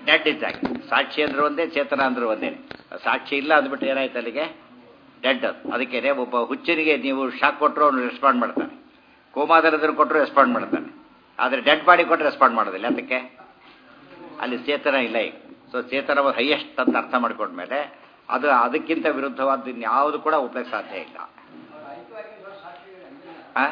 Dead ಇದ್ದಾಗ ಸಾಕ್ಷಿ ಅಂದ್ರೆ ಒಂದೇ ಚೇತನ ಅಂದ್ರೆ ಒಂದೇ ಸಾಕ್ಷಿ ಇಲ್ಲ ಅಂದ್ಬಿಟ್ಟು ಏನಾಯ್ತು ಅಲ್ಲಿಗೆ ಡೆಡ್ ಅದು ಅದಕ್ಕೆ ಒಬ್ಬ ಹುಚ್ಚನಿಗೆ ನೀವು ಶಾಕ್ ಕೊಟ್ಟರು ಅವನು ರೆಸ್ಪಾಂಡ್ ಮಾಡ್ತಾನೆ ಕೋಮಾದರದ್ರು ಕೊಟ್ಟರು ರೆಸ್ಪಾಂಡ್ ಮಾಡ್ತಾನೆ ಆದರೆ ಡೆಡ್ ಬಾಡಿ ಕೊಟ್ಟರೆ ರೆಸ್ಪಾಂಡ್ ಮಾಡೋದಿಲ್ಲ ಅದಕ್ಕೆ ಅಲ್ಲಿ ಚೇತನ ಇಲ್ಲ ಈಗ ಸೊ ಚೇತನ ಹೈಯೆಸ್ಟ್ ಅಂತ ಅರ್ಥ ಮಾಡ್ಕೊಂಡ್ಮೇಲೆ ಅದು ಅದಕ್ಕಿಂತ ವಿರುದ್ಧವಾದ ಇನ್ಯಾವುದು ಕೂಡ ಒಪ್ಲಕ್ಕೆ ಸಾಧ್ಯ ಇಲ್ಲ ಆ?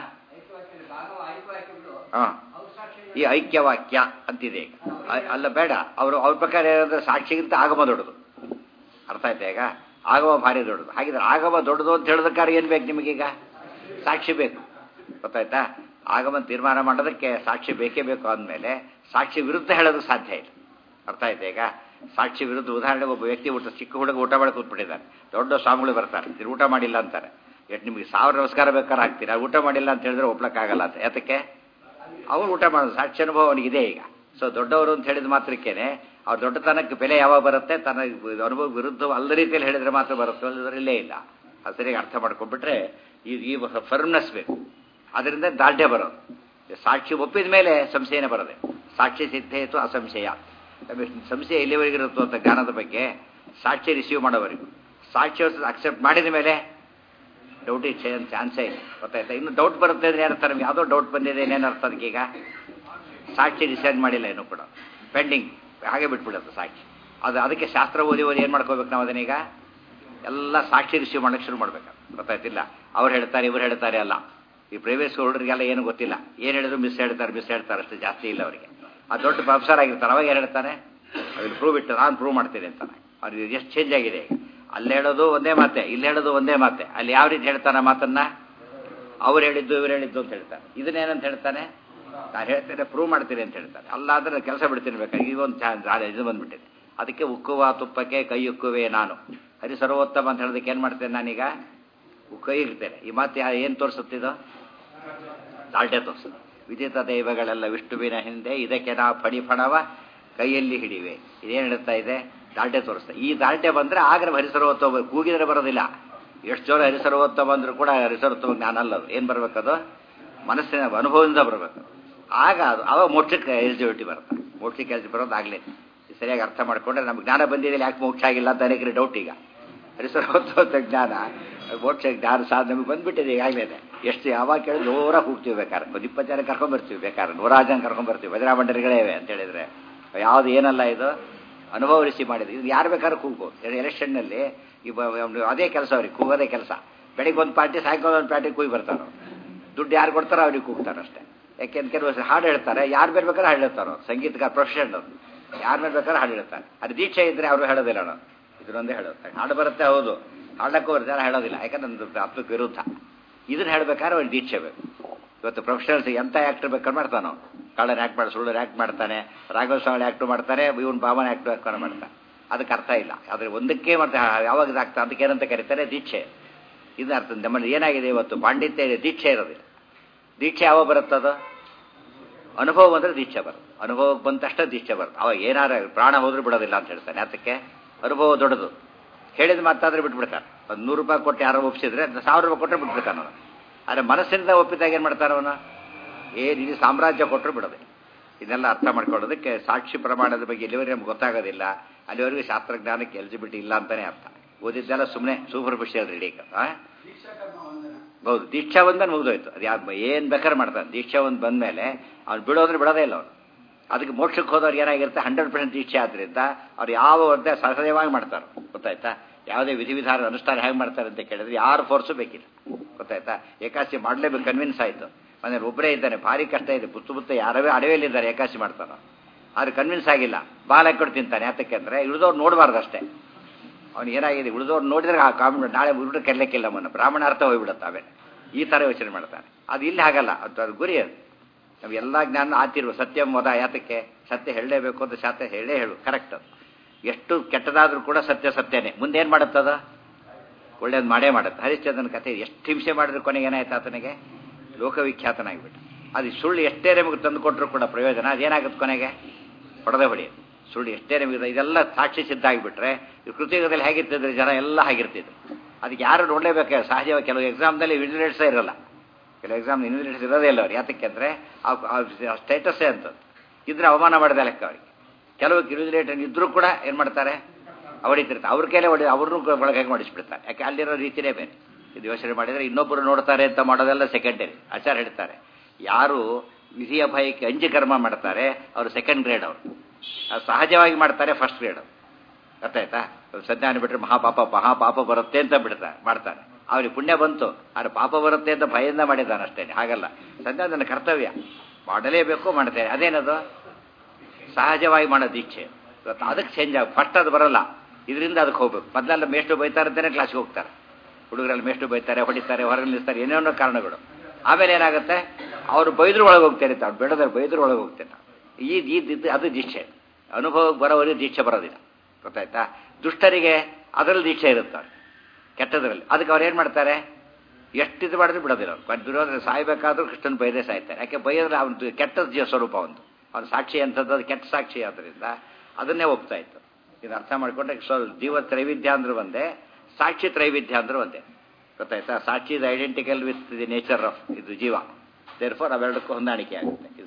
ಆ. ಈ ಐಕ್ಯವಾಕ್ಯ ಅಂತಿದೆ ಈಗ ಅ- ಅಲ್ಲ ಬೇಡ ಅವರು ಅವ್ರ ಪ್ರಕಾರ ಏನಂದ್ರೆ ಸಾಕ್ಷಿಗಿಂತ ಆಗಮ ದೊಡ್ಡದು ಅರ್ಥ ಆಯ್ತಾ ಈಗ ಆಗಮ ಭಾರಿ ದೊಡ್ಡದು ಹಾಗಿದ್ರೆ ಆಗಮ ದೊಡ್ಡದು ಅಂತ ಹೇಳೋದಕ್ಕಾರ ಏನು ಬೇಕು ನಿಮಗೀಗ ಸಾಕ್ಷಿ ಬೇಕು ಗೊತ್ತಾಯ್ತಾ ಆಗಮ ತೀರ್ಮಾನ ಮಾಡೋದಕ್ಕೆ ಸಾಕ್ಷಿ ಬೇಕೇ ಬೇಕು ಅಂದಮೇಲೆ ಸಾಕ್ಷಿ ವಿರುದ್ಧ ಹೇಳೋದು ಸಾಧ್ಯ ಇಲ್ಲ ಅರ್ಥ ಆಯ್ತಾ ಈಗ ಸಾಕ್ಷಿ ವಿರುದ್ಧ ಉದಾಹರಣೆಗೆ ಒಬ್ಬ ವ್ಯಕ್ತಿ ಊಟ ಚಿಕ್ಕ ಹುಡುಗ ಊಟ ಮಾಡಿ ಕೂತ್ಬಿಟ್ಟಿದ್ದಾನೆ ದೊಡ್ಡ ಸ್ವಾಮಿಗಳು ಬರ್ತಾರೆ "ನೀನು ಊಟ ಮಾಡಿಲ್ಲ ಅಂತಾರೆ ಎಷ್ಟು ನಿಮಗೆ ಸಾವಿರ ನಮಸ್ಕಾರ ಬೇಕಾದ್ರೆ ಹಾಕ್ತೀರಾ ಊಟ ಮಾಡಿಲ್ಲ ಅಂತ ಹೇಳಿದ್ರೆ ಒಪ್ಲಕ್ಕಾಗಲ್ಲ ಅಂತ ಯಾತಕ್ಕೆ ಅವ್ರು ಊಟ ಮಾಡೋದು ಸಾಕ್ಷಿ ಅನುಭವ ಅವನಿಗಿದೆ ಈಗ ಸೊ ದೊಡ್ಡವರು ಅಂತ ಹೇಳಿದ ಮಾತ್ರಕ್ಕೇನೆ ಅವ್ರ ದೊಡ್ಡತನಕ್ಕೆ ಬೆಲೆ ಯಾವಾಗ ಬರುತ್ತೆ ತನ್ನ ಅನುಭವ ವಿರುದ್ಧ ಅಲ್ಲ ರೀತಿಯಲ್ಲಿ ಹೇಳಿದ್ರೆ ಮಾತ್ರ ಬರುತ್ತೆ ಅದರಲ್ಲೇ ಇಲ್ಲ ಅದು ಸರಿಯಾಗಿ ಅರ್ಥ ಮಾಡ್ಕೊಂಡ್ಬಿಟ್ರೆ ಈ ಈ ಫರ್ಮ್ನೆಸ್ ಬೇಕು ಅದರಿಂದ ದಾರ್ಢ್ಯ ಬರೋದು ಸಾಕ್ಷಿ ಒಪ್ಪಿದ ಮೇಲೆ ಸಂಶಯನೇ ಬರೋದೆ ಸಾಕ್ಷಿ ಸಿದ್ಧೇತು ಅಸಂಶಯ ನಮಗೆ ಸಂಶಯ ಎಲ್ಲಿವರೆಗೆ ಇರುತ್ತೋ ಅಂತ ಜ್ಞಾನದ ಬಗ್ಗೆ ಸಾಕ್ಷಿ ರಿಸೀವ್ ಮಾಡೋವರೆಗೂ ಸಾಕ್ಷಿ ಅಕ್ಸೆಪ್ಟ್ ಮಾಡಿದ ಮೇಲೆ ಡೌಟ್ ಚಾನ್ಸೇ ಇಲ್ಲ ಗೊತ್ತಾಯ್ತಾ ಇನ್ನು ಡೌಟ್ ಬರುತ್ತೆ ಅಂದ್ರೆ ಏನರ್ಥ ನಮ್ಗೆ ಯಾವುದೋ ಡೌಟ್ ಬಂದಿದೆ ಏನೇನು ಅರ್ಥ ಅದಕ್ಕೆ ಈಗ ಸಾಕ್ಷಿ ಡಿಸೈಡ್ ಮಾಡಿಲ್ಲ ಏನು ಕೂಡ ಪೆಂಡಿಂಗ್ ಹಾಗೆ ಬಿಟ್ಬಿಡುತ್ತೆ ಸಾಕ್ಷಿ ಅದು ಅದಕ್ಕೆ ಶಾಸ್ತ್ರ ಓದಿ ಓದಿ ಏನು ಮಾಡ್ಕೋಬೇಕು ನಾವು ಅದನ್ನೀಗ ಎಲ್ಲ ಸಾಕ್ಷಿ ರಿಸೀವ್ ಮಾಡೋಕ್ಕೆ ಶುರು ಮಾಡ್ಬೇಕು ಗೊತ್ತಾಯ್ತಿಲ್ಲ ಅವ್ರು ಹೇಳ್ತಾರೆ ಇವ್ರು ಹೇಳ್ತಾರೆ ಅಲ್ಲ ಈ ಪ್ರೈವೇಟ್ ಹುಡುಗರಿಗೆಲ್ಲ ಏನು ಗೊತ್ತಿಲ್ಲ ಏನು ಹೇಳಿದ್ರು ಮಿಸ್ ಹೇಳ್ತಾರೆ ಮಿಸ್ ಹೇಳ್ತಾರೆ ಅಷ್ಟು ಜಾಸ್ತಿ ಇಲ್ಲ ಅವರಿಗೆ ಆ ದೊಡ್ಡ ಪ್ರೊಫೆಸರ್ ಆಗಿರ್ತಾರೆ ಅವಾಗ ಏನು ಹೇಳ್ತಾನೆ ಅದ್ರಲ್ಲಿ ಪ್ರೂವ್ ಇಟ್ಟು ನಾನು ಪ್ರೂವ್ ಮಾಡ್ತೀನಿ ಅಂತಾನೆ ಅವ್ರಿಗೆ ಎಷ್ಟು ಚೇಂಜ್ ಆಗಿದೆ ಈಗ ಅಲ್ಲಿ ಹೇಳೋದು ಒಂದೇ ಮಾತೆ ಇಲ್ಲಿ ಹೇಳೋದು ಒಂದೇ ಮಾತೆ ಅಲ್ಲಿ ಯಾವ ರೀತಿ ಹೇಳ್ತಾನೆ ಮಾತನ್ನ ಅವ್ರು ಹೇಳಿದ್ದು ಇವ್ರು ಹೇಳಿದ್ದು ಅಂತ ಹೇಳ್ತಾರೆ ಇದನ್ನೇನಂತ ಹೇಳ್ತಾನೆ ನಾನು ಹೇಳ್ತೇನೆ ಪ್ರೂವ್ ಮಾಡ್ತೀನಿ ಅಂತ ಹೇಳ್ತಾನೆ ಅಲ್ಲ ಅಂದ್ರೆ ಕೆಲಸ ಬಿಡ್ತೀನಿ ಬೇಕಾಗಿ ಈಗ ಒಂದು ಚಾನ್ಸ್ ಇದು ಬಂದ್ಬಿಟ್ಟಿದೆ ಅದಕ್ಕೆ ಉಕ್ಕುವ ತುಪ್ಪಕ್ಕೆ ಕೈ ಉಕ್ಕುವೆ ನಾನು ಹರಿ ಸರ್ವೋತ್ತಮ ಅಂತ ಹೇಳೋದಕ್ಕೆ ಏನು ಮಾಡ್ತೇನೆ ನಾನೀಗ ಕೈ ಇರ್ತೇನೆ ಈ ಮಾತು ಏನು ತೋರಿಸುತ್ತಿದ್ದು ದಾಲ್ಟೆ ತೋರಿಸುತ್ತೆ ವಿದಿತ ದೈವಗಳೆಲ್ಲ ವಿಷ್ಣುವಿನ ಹಿಂದೆ ಇದಕ್ಕೆ ನಾ ಫಣಿಫಣವ ಕೈಯಲ್ಲಿ ಹಿಡಿವೆ ಇದೇನು ಹೇಳ್ತಾ ಇದೆ ದಾಲ್ಟೆ ತೋರಿಸ್ತಾ ಈ ದಾಲ್ಟೆ ಬಂದರೆ ಆಗ ಹರಿಸರ್ವೋತ್ತಮ ಕೂಗಿದ್ರೆ ಬರೋದಿಲ್ಲ ಎಷ್ಟು ಜೋರ ಹರಿಸರ್ವೋತ್ತಮ ಅಂದ್ರೂ ಕೂಡ ಹರಿಸರ್ವೋತ್ತಮ ಜ್ಞಾನ ಅಲ್ಲ ಅದು ಏನು ಬರಬೇಕದು ಮನಸ್ಸಿನ ಅನುಭವದಿಂದ ಬರಬೇಕು ಆಗ ಅದು ಅವಾಗ ಮೋಕ್ಷಕ್ಕೆ ಎಲಿಜಿಬಿಲಿಟಿ ಬರುತ್ತೆ ಮೋಕ್ಷಕ್ಕೆ ಎಲಿಜಿ ಬರೋದು ಆಗಲೇ ಸರಿಯಾಗಿ ಅರ್ಥ ಮಾಡ್ಕೊಂಡ್ರೆ ನಮ್ಗೆ ಜ್ಞಾನ ಬಂದಿದೆ ಯಾಕೆ ಮೋಕ್ಷ ಆಗಿಲ್ಲ ಅಂತ ಅನೇಕರಿಗೆ ಡೌಟ್ ಈಗ ಹರಿಸರ್ವೋತ್ತಮ ಜ್ಞಾನ ಮೋಕ್ಷ ಜ್ಞಾನ ಸಾಧ ನಮಗೆ ಬಂದ್ಬಿಟ್ಟಿದೆ ಈಗಾಗಲೇ ಎಷ್ಟು ಯಾವಾಗ ಕೇಳಿ ಜೋರಾಗಿ ಹೋಗ್ತೀವಿ ಬೇಕಾದ್ರೆ ಒಂದು ಇಪ್ಪತ್ತು ಜನ ಕರ್ಕೊಂಡ್ಬರ್ತೀವಿ ಬೇಕಾದ್ರೆ ನೂರಾರು ಜನ ಕರ್ಕೊಂಡ್ಬರ್ತೀವಿ ವಜ್ರಾಮಂಡರಿಗಳೇ ಇವೆ ಅಂತ ಹೇಳಿದ್ರೆ ಯಾವುದು ಏನಲ್ಲ ಇದು ಅನುಭವ ರಿಸಿ ಮಾಡಿದೆ ಇದು ಯಾರು ಬೇಕಾದ್ರೂ ಕೂಗ್ಬೋದು ಎಲೆಕ್ಷನ್ನಲ್ಲಿ ಈ ಬ- ಒಂದು ಅದೇ ಕೆಲಸ ಅವ್ರಿಗೆ ಕೂಗೋದೇ ಕೆಲಸ ಬೆಳಿಗ್ಗೆ ಒಂದು ಪಾರ್ಟಿ ಸಾಯಂಕಾಲ ಒಂದು ಪಾರ್ಟಿ ಕೂಗಿ ಬರ್ತಾರೋ ದುಡ್ಡು ಯಾರು ಕೊಡ್ತಾರೋ ಅವ್ರಿಗೆ ಕೂಗ್ತಾರೆ ಅಷ್ಟೇ ಯಾಕೆಂದ್ರೆ ಕೆಲವು ಹಾಡು ಹೇಳ್ತಾರೆ ಯಾರು ಬೇರೆ ಬೇಕಾದ್ರೆ ಹಾಡು ಹೇಳ್ತಾರೋ ಸಂಗೀತಗಾರ ಪ್ರೊಫೆಷನ್ ಅದು ಯಾರು ಮೇಲೆ ಬೇಕಾದ್ರೆ ಹಾಡು ಹೇಳ್ತಾರೆ ಅದು ದೀಕ್ಷೆ ಇದ್ರೆ ಅವರು ಹೇಳೋದಿಲ್ಲ ನಾನು ಇದರೊಂದೇ ಹೇಳುತ್ತೆ ಹಾಡು ಬರುತ್ತೆ ಹೌದು ಹಾಡಕ್ಕೂ ಬರ್ತಾರೆ ಹೇಳೋದಿಲ್ಲ ಯಾಕಂದ್ರೆ ನಮ್ದು ತತ್ವಕ್ಕೆ ವಿರುದ್ಧ ಇದನ್ನ ಹೇಳ್ಬೇಕಾದ್ರೆ ಅವ್ರಿಗೆ ದೀಕ್ಷೆ ಬೇಕು ಇವತ್ತು ಪ್ರೊಫೆಷನಲ್ಸ್ ಎಂಥ ಆ್ಯಕ್ಟರ್ ಬೇಕಾದ್ರೆ ಮಾಡ್ತಾನೆ ಅವ್ನು ಕಳ್ಳನ ಆ್ಯಕ್ಟ್ ಮಾಡಿ ಸುಳ್ಳು ಆ್ಯಕ್ಟ್ ಮಾಡ್ತಾನೆ ರಾಘವ ಸ್ವಾಮಿ ಆ್ಯಕ್ಟ್ ಮಾಡ್ತಾರೆ ಇವನು ಬಾಬನ ಆ್ಯಕ್ಟ್ ಮಾಡ್ತಾನೆ ಅದಕ್ಕೆ ಅರ್ಥ ಇಲ್ಲ ಆದರೆ ಒಂದಕ್ಕೆ ಮತ್ತೆ ಯಾವಾಗ ಇದಾಗ್ತಾ ಅದಕ್ಕೆ ಏನಂತ ಕರೀತಾರೆ ದೀಕ್ಷೆ ಇದು ಅರ್ಥ ನಮ್ಮಲ್ಲಿ ಏನಾಗಿದೆ ಇವತ್ತು ಪಾಂಡಿತ್ಯ ಇದೆ ದೀಕ್ಷೆ ಇರೋದಿಲ್ಲ ದೀಕ್ಷೆ ಯಾವಾಗ ಬರುತ್ತದು ಅನುಭವ ಬಂದರೆ ದೀಕ್ಷೆ ಬರುತ್ತೆ ಅನುಭವಕ್ಕೆ ಬಂದ ತಕ್ಷಣ ದೀಕ್ಷೆ ಬರುತ್ತೆ ಅವಾಗ ಏನಾರ ಪ್ರಾಣ ಹೋದ್ರೂ ಬಿಡೋದಿಲ್ಲ ಅಂತ ಹೇಳ್ತಾನೆ ಅದಕ್ಕೆ ಅನುಭವ ದೊಡ್ಡದು ಹೇಳಿದ ಮಾತಾದ್ರೆ ಬಿಟ್ಬಿಡ್ತಾನೆ ಒಂದು ನೂರು ರೂಪಾಯಿ ಕೊಟ್ಟು ಯಾರೋ ಒಪ್ಪಿಸಿದ್ರೆ ಸಾವಿರ ರೂಪಾಯಿ ಕೊಟ್ಟರೆ ಬಿಟ್ಬಿಡ್ತಾನೆ ಅವನು ಆದರೆ ಮನಸ್ಸಿನಿಂದ ಒಪ್ಪಿದಾಗ ಏನು ಮಾಡ್ತಾನೆ ಅವನು ಏನು ಇದು ಸಾಮ್ರಾಜ್ಯ ಕೊಟ್ಟರು ಬಿಡೋದೆ ಇದನ್ನೆಲ್ಲ ಅರ್ಥ ಮಾಡ್ಕೊಳ್ಳೋದಕ್ಕೆ ಸಾಕ್ಷಿ ಪ್ರಮಾಣದ ಬಗ್ಗೆ ಎಲ್ಲಿವರೆಗೆ ನಮ್ಗೆ ಗೊತ್ತಾಗೋದಿಲ್ಲ ಅಲ್ಲಿವರೆಗೂ ಶಾಸ್ತ್ರಜ್ಞಾನಕ್ಕೆ ಎಲಿಜಿಬಿಲಿಟಿ ಇಲ್ಲ ಅಂತಾನೆ ಅರ್ಥ ಓದಿದ್ದೆಲ್ಲ ಸುಮ್ಮನೆ ಸೂಪರ್ಫಿಷಿಯಲ್ ರೀಡಿಂಗ್ ಹೌದು ದೀಕ್ಷಾ ಒಂದ್ಮೇಲೆ ಮುಗಿದೋಯ್ತು ಅದು ಯಾವ ಏನು ಬೇಕಾದ್ರೆ ಮಾಡ್ತಾನೆ ದೀಕ್ಷಾ ಒಂದು ಬಂದಮೇಲೆ ಅವ್ನು ಬಿಡೋದ್ರೆ ಬಿಡೋದೇ ಇಲ್ಲ ಅವನು ಅದಕ್ಕೆ ಮೋಕ್ಷಕ್ಕೆ ಹೋದವ್ರಿಗೆ ಏನಾಗಿರುತ್ತೆ ಹಂಡ್ರೆಡ್ ಪರ್ಸೆಂಟ್ ದೀಕ್ಷೆ ಆದ್ರಿಂದ ಅವ್ರು ಯಾವ ವರ್ತೆ ಸಹಜವಾಗಿ ಮಾಡ್ತಾರೆ ಗೊತ್ತಾಯ್ತಾ ಯಾವುದೇ ವಿಧಿವಿಧಾನ ಅನುಷ್ಠಾನ ಹೇಗೆ ಮಾಡ್ತಾರೆ ಅಂತ ಕೇಳಿದ್ರೆ ಯಾರು ಫೋರ್ಸು ಬೇಕಿಲ್ಲ ಗೊತ್ತಾಯ್ತಾ ಏಕಾಸಿ ಮಾಡಲೇಬೇಕು ಕನ್ವಿನ್ಸ್ ಆಯಿತು ಮನೇಲಿ ಒಬ್ಬರೇ ಇದ್ದಾನೆ ಭಾರಿ ಕಷ್ಟ ಇದೆ ಪುತ್ತು ಪುತ್ತ ಯಾರವೇ ಅಡವೆಯಲ್ಲಿದ್ದಾರೆ ಏಕಾಸಿ ಮಾಡ್ತಾನೆ ಆದ್ರೆ ಕನ್ವಿನ್ಸ್ ಆಗಿಲ್ಲ ಬಾಲ ಹಾಕೊಂಡು ತಿಂತಾನೆ ಯಾತಕ್ಕೆ ಅಂದರೆ ಇಳಿದವ್ರು ನೋಡಬಾರ್ದು ಅಷ್ಟೇ ಅವ್ನು ಏನಾಗಿದೆ ಉಳಿದವ್ರು ನೋಡಿದ್ರೆ ಆ ಕಾಮೆಂಟ್ ನಾಳೆ ಉರುಡು ಕರ್ಲಿಕ್ಕಿಲ್ಲ ಅವನು ಬ್ರಾಹ್ಮಣ ಅರ್ಥ ಹೋಗ್ಬಿಡುತ್ತೆ ಆಮೇಲೆ ಈ ಥರ ಯೋಚನೆ ಮಾಡ್ತಾನೆ ಅದು ಇಲ್ಲಿ ಹಾಗಲ್ಲ ಅದು ಅದು ಗುರಿ ಅದು ನಾವು ಎಲ್ಲ ಜ್ಞಾನ ಆತಿರುವ ಸತ್ಯ ಮೊದ ಯಾತಕ್ಕೆ ಸತ್ಯ ಹೇಳಲೇಬೇಕು ಅಂತ ಶಾಸ್ತ್ರ ಹೇಳೇ ಹೇಳು ಕರೆಕ್ಟ್ ಅದು ಎಷ್ಟು ಕೆಟ್ಟದಾದ್ರೂ ಕೂಡ ಸತ್ಯ ಸತ್ಯನೇ ಮುಂದೆ ಏನು ಮಾಡುತ್ತದ ಒಳ್ಳೇದು ಮಾಡೇ ಮಾಡುತ್ತೆ ಹರಿಶ್ಚಂದ್ರನ ಕಥೆ ಎಷ್ಟು ಹಿಂಸೆ ಮಾಡಿದ್ರೆ ಕೊನೆಗೆ ಏನಾಯ್ತು ಆತನಿಗೆ ಲೋಕವಿಖ್ಯಾತನಾಗಿಬಿಟ್ಟು ಅದು ಸುಳ್ಳು ಎಷ್ಟೇ ನಮಗೆ ತಂದು ಕೊಟ್ಟರು ಕೂಡ ಪ್ರಯೋಜನ ಅದೇನಾಗುತ್ತೆ ಕೊನೆಗೆ ಹೊಡೆದೇ ಹೊಡೆಯೋದು ಸುಳ್ಳು ಎಷ್ಟೇ ನಮಗೆ ಇದೆಲ್ಲ ಸಾಕ್ಷಿ ಸಿದ್ಧ ಆಗಿಬಿಟ್ರೆ ಈ ಕೃತಿಯುಗದಲ್ಲಿ ಹೇಗಿರ್ತಿದ್ರೆ ಜನ ಎಲ್ಲ ಹಾಗಿರ್ತಿದ್ರು ಅದಕ್ಕೆ ಯಾರು ನೋಡಲೇಬೇಕು ಸಹಜವಾಗಿ ಕೆಲವು ಎಕ್ಸಾಮ್ದಲ್ಲಿ ಇನ್ವಿಜಿಲೇಟ್ಸೇ ಇರಲ್ಲ ಕೆಲವು ಎಕ್ಸಾಮ್ ಇನ್ವಿಜಿಲೇಟ್ಸ್ ಇರೋದೇ ಇಲ್ಲ ಅವ್ರು ಯಾತಕ್ಕೆ ಅಂದರೆ ಆ ಸ್ಟೇಟಸ್ಸೇ ಅಂತದ್ದು ಇದ್ರೆ ಅವಮಾನ ಮಾಡಿದ ಲೆಕ್ಕ ಅವ್ರಿಗೆ ಕೆಲವು ಕಿರುಜಿಲೇಟರ್ ಇದ್ರೂ ಕೂಡ ಏನು ಮಾಡ್ತಾರೆ ಹೊಡಿತಿರ್ತಾರೆ ಅವ್ರ ಕೈಲೇ ಹೊಡಿ ಅವ್ರನ್ನೂ ಒಳಗೆ ಮಾಡಿಸ್ಬಿಡ್ತಾರೆ ಯಾಕೆ ಅಲ್ಲಿರೋ ರೀತಿನೇ ಬೇರೆ ಇದು ಯೋಚನೆ ಮಾಡಿದರೆ ಇನ್ನೊಬ್ಬರು ನೋಡ್ತಾರೆ ಅಂತ ಮಾಡೋದೆಲ್ಲ ಸೆಕೆಂಡರಿ ಆಚಾರ ಹೇಳ್ತಾರೆ ಯಾರು ವಿಧಿಯ ಭಯಕ್ಕೆ ಅಂಜಿ ಕರ್ಮ ಮಾಡ್ತಾರೆ ಅವರು ಸೆಕೆಂಡ್ ಗ್ರೇಡ್ ಅವರು ಅದು ಸಹಜವಾಗಿ ಮಾಡ್ತಾರೆ ಫಸ್ಟ್ ಗ್ರೇಡ್ ಅವರು ಅರ್ಥ ಆಯ್ತಾ ಸಂಜ್ಞಾನ ಬಿಟ್ಟರೆ ಮಹಾಪಾಪ ಮಹಾಪಾಪ ಬರುತ್ತೆ ಅಂತ ಬಿಡ್ತಾರೆ ಮಾಡ್ತಾರೆ ಅವ್ರಿಗೆ ಪುಣ್ಯ ಬಂತು ಆದರೆ ಪಾಪ ಬರುತ್ತೆ ಅಂತ ಭಯದಿಂದ ಮಾಡಿದ್ದಾನೆ ಅಷ್ಟೇ ಹಾಗಲ್ಲ ಸಂಧ್ಯಾ ನನ್ನ ಕರ್ತವ್ಯ ಮಾಡಲೇಬೇಕು ಮಾಡ್ತೇನೆ ಅದೇನದು ಸಹಜವಾಗಿ ಮಾಡೋ ದೀಕ್ಷೆ ಇವತ್ತು ಅದಕ್ಕೆ ಚೇಂಜ್ ಆಗ ಫಸ್ಟ್ ಅದು ಬರಲ್ಲ ಇದರಿಂದ ಅದಕ್ಕೆ ಹೋಗ್ಬೇಕು ಮೊದಲೆಲ್ಲ ಮೇಷ್ಟು ಬೈತಾರೆ ಅಂತಾನೆ ಕ್ಲಾಸ್ಗೆ ಹೋಗ್ತಾರೆ ಹುಡುಗರಲ್ಲಿ ಮೇಷ್ಟು ಬೈತಾರೆ ಹೊಡಿತಾರೆ ಹೊರಗೆ ನಿಲ್ಲಿಸ್ತಾರೆ ಏನೇನೋ ಕಾರಣಗಳು ಆಮೇಲೆ ಏನಾಗುತ್ತೆ ಅವರು ಬೈದ್ರು ಒಳಗೆ ಹೋಗ್ತಾರೆ ಅವ್ರು ಬೇಡದ್ರೆ ಬೈದ್ರು ಒಳಗೆ ಹೋಗ್ತೇನೆ ಈ ಇದು ಅದು ದೀಕ್ಷೆ ಅನುಭವಕ್ಕೆ ಬರೋವರೆಗೆ ದೀಕ್ಷೆ ಬರೋದಿಲ್ಲ ಗೊತ್ತಾಯ್ತಾ ದುಷ್ಟರಿಗೆ ಅದರಲ್ಲಿ ದೀಕ್ಷೆ ಇರುತ್ತೆ ಕೆಟ್ಟದ್ರಲ್ಲಿ ಅದಕ್ಕೆ ಅವ್ರು ಏನು ಮಾಡ್ತಾರೆ ಎಷ್ಟು ಇದು ಮಾಡಿದ್ರೆ ಬಿಡೋದಿಲ್ಲ ಅವ್ರು ದುರ್ಯೋಧನ ಸಾಯ್ಬೇಕಾದ್ರೂ ಕೃಷ್ಣನ್ ಬೈದೇ ಸಾಯ್ತಾರೆ ಯಾಕೆ ಬೈದ್ರೆ ಅವನು ಕೆಟ್ಟ ಜೀವ ಸ್ವರೂಪ ಒಂದು ಅವನ ಸಾಕ್ಷಿ ಅಂತದ್ದು ಅದು ಕೆಟ್ಟ ಸಾಕ್ಷಿ ಆದ್ದರಿಂದ ಅದನ್ನೇ ಒಪ್ತಾ ಇತ್ತು ಇದು ಅರ್ಥ ಮಾಡ್ಕೊಂಡ್ರೆ ಸೊ ಜೀವ ತ್ರೈವಿಧ್ಯ ಅಂದ್ರೆ ಒಂದೇ ಸಾಕ್ಷಿ ತ್ರೈವಿಧ್ಯ ಅಂದ್ರೆ ಒಂದೇ ಗೊತ್ತಾಯ್ತಾ ಸಾಕ್ಷಿ is identical with the nature of ಇದು ಜೀವ ದೇರ್ ಫೋರ್ ಅವೆರಡಕ್ಕೂ ಹೊಂದಾಣಿಕೆ ಆಗುತ್ತೆ ಇದು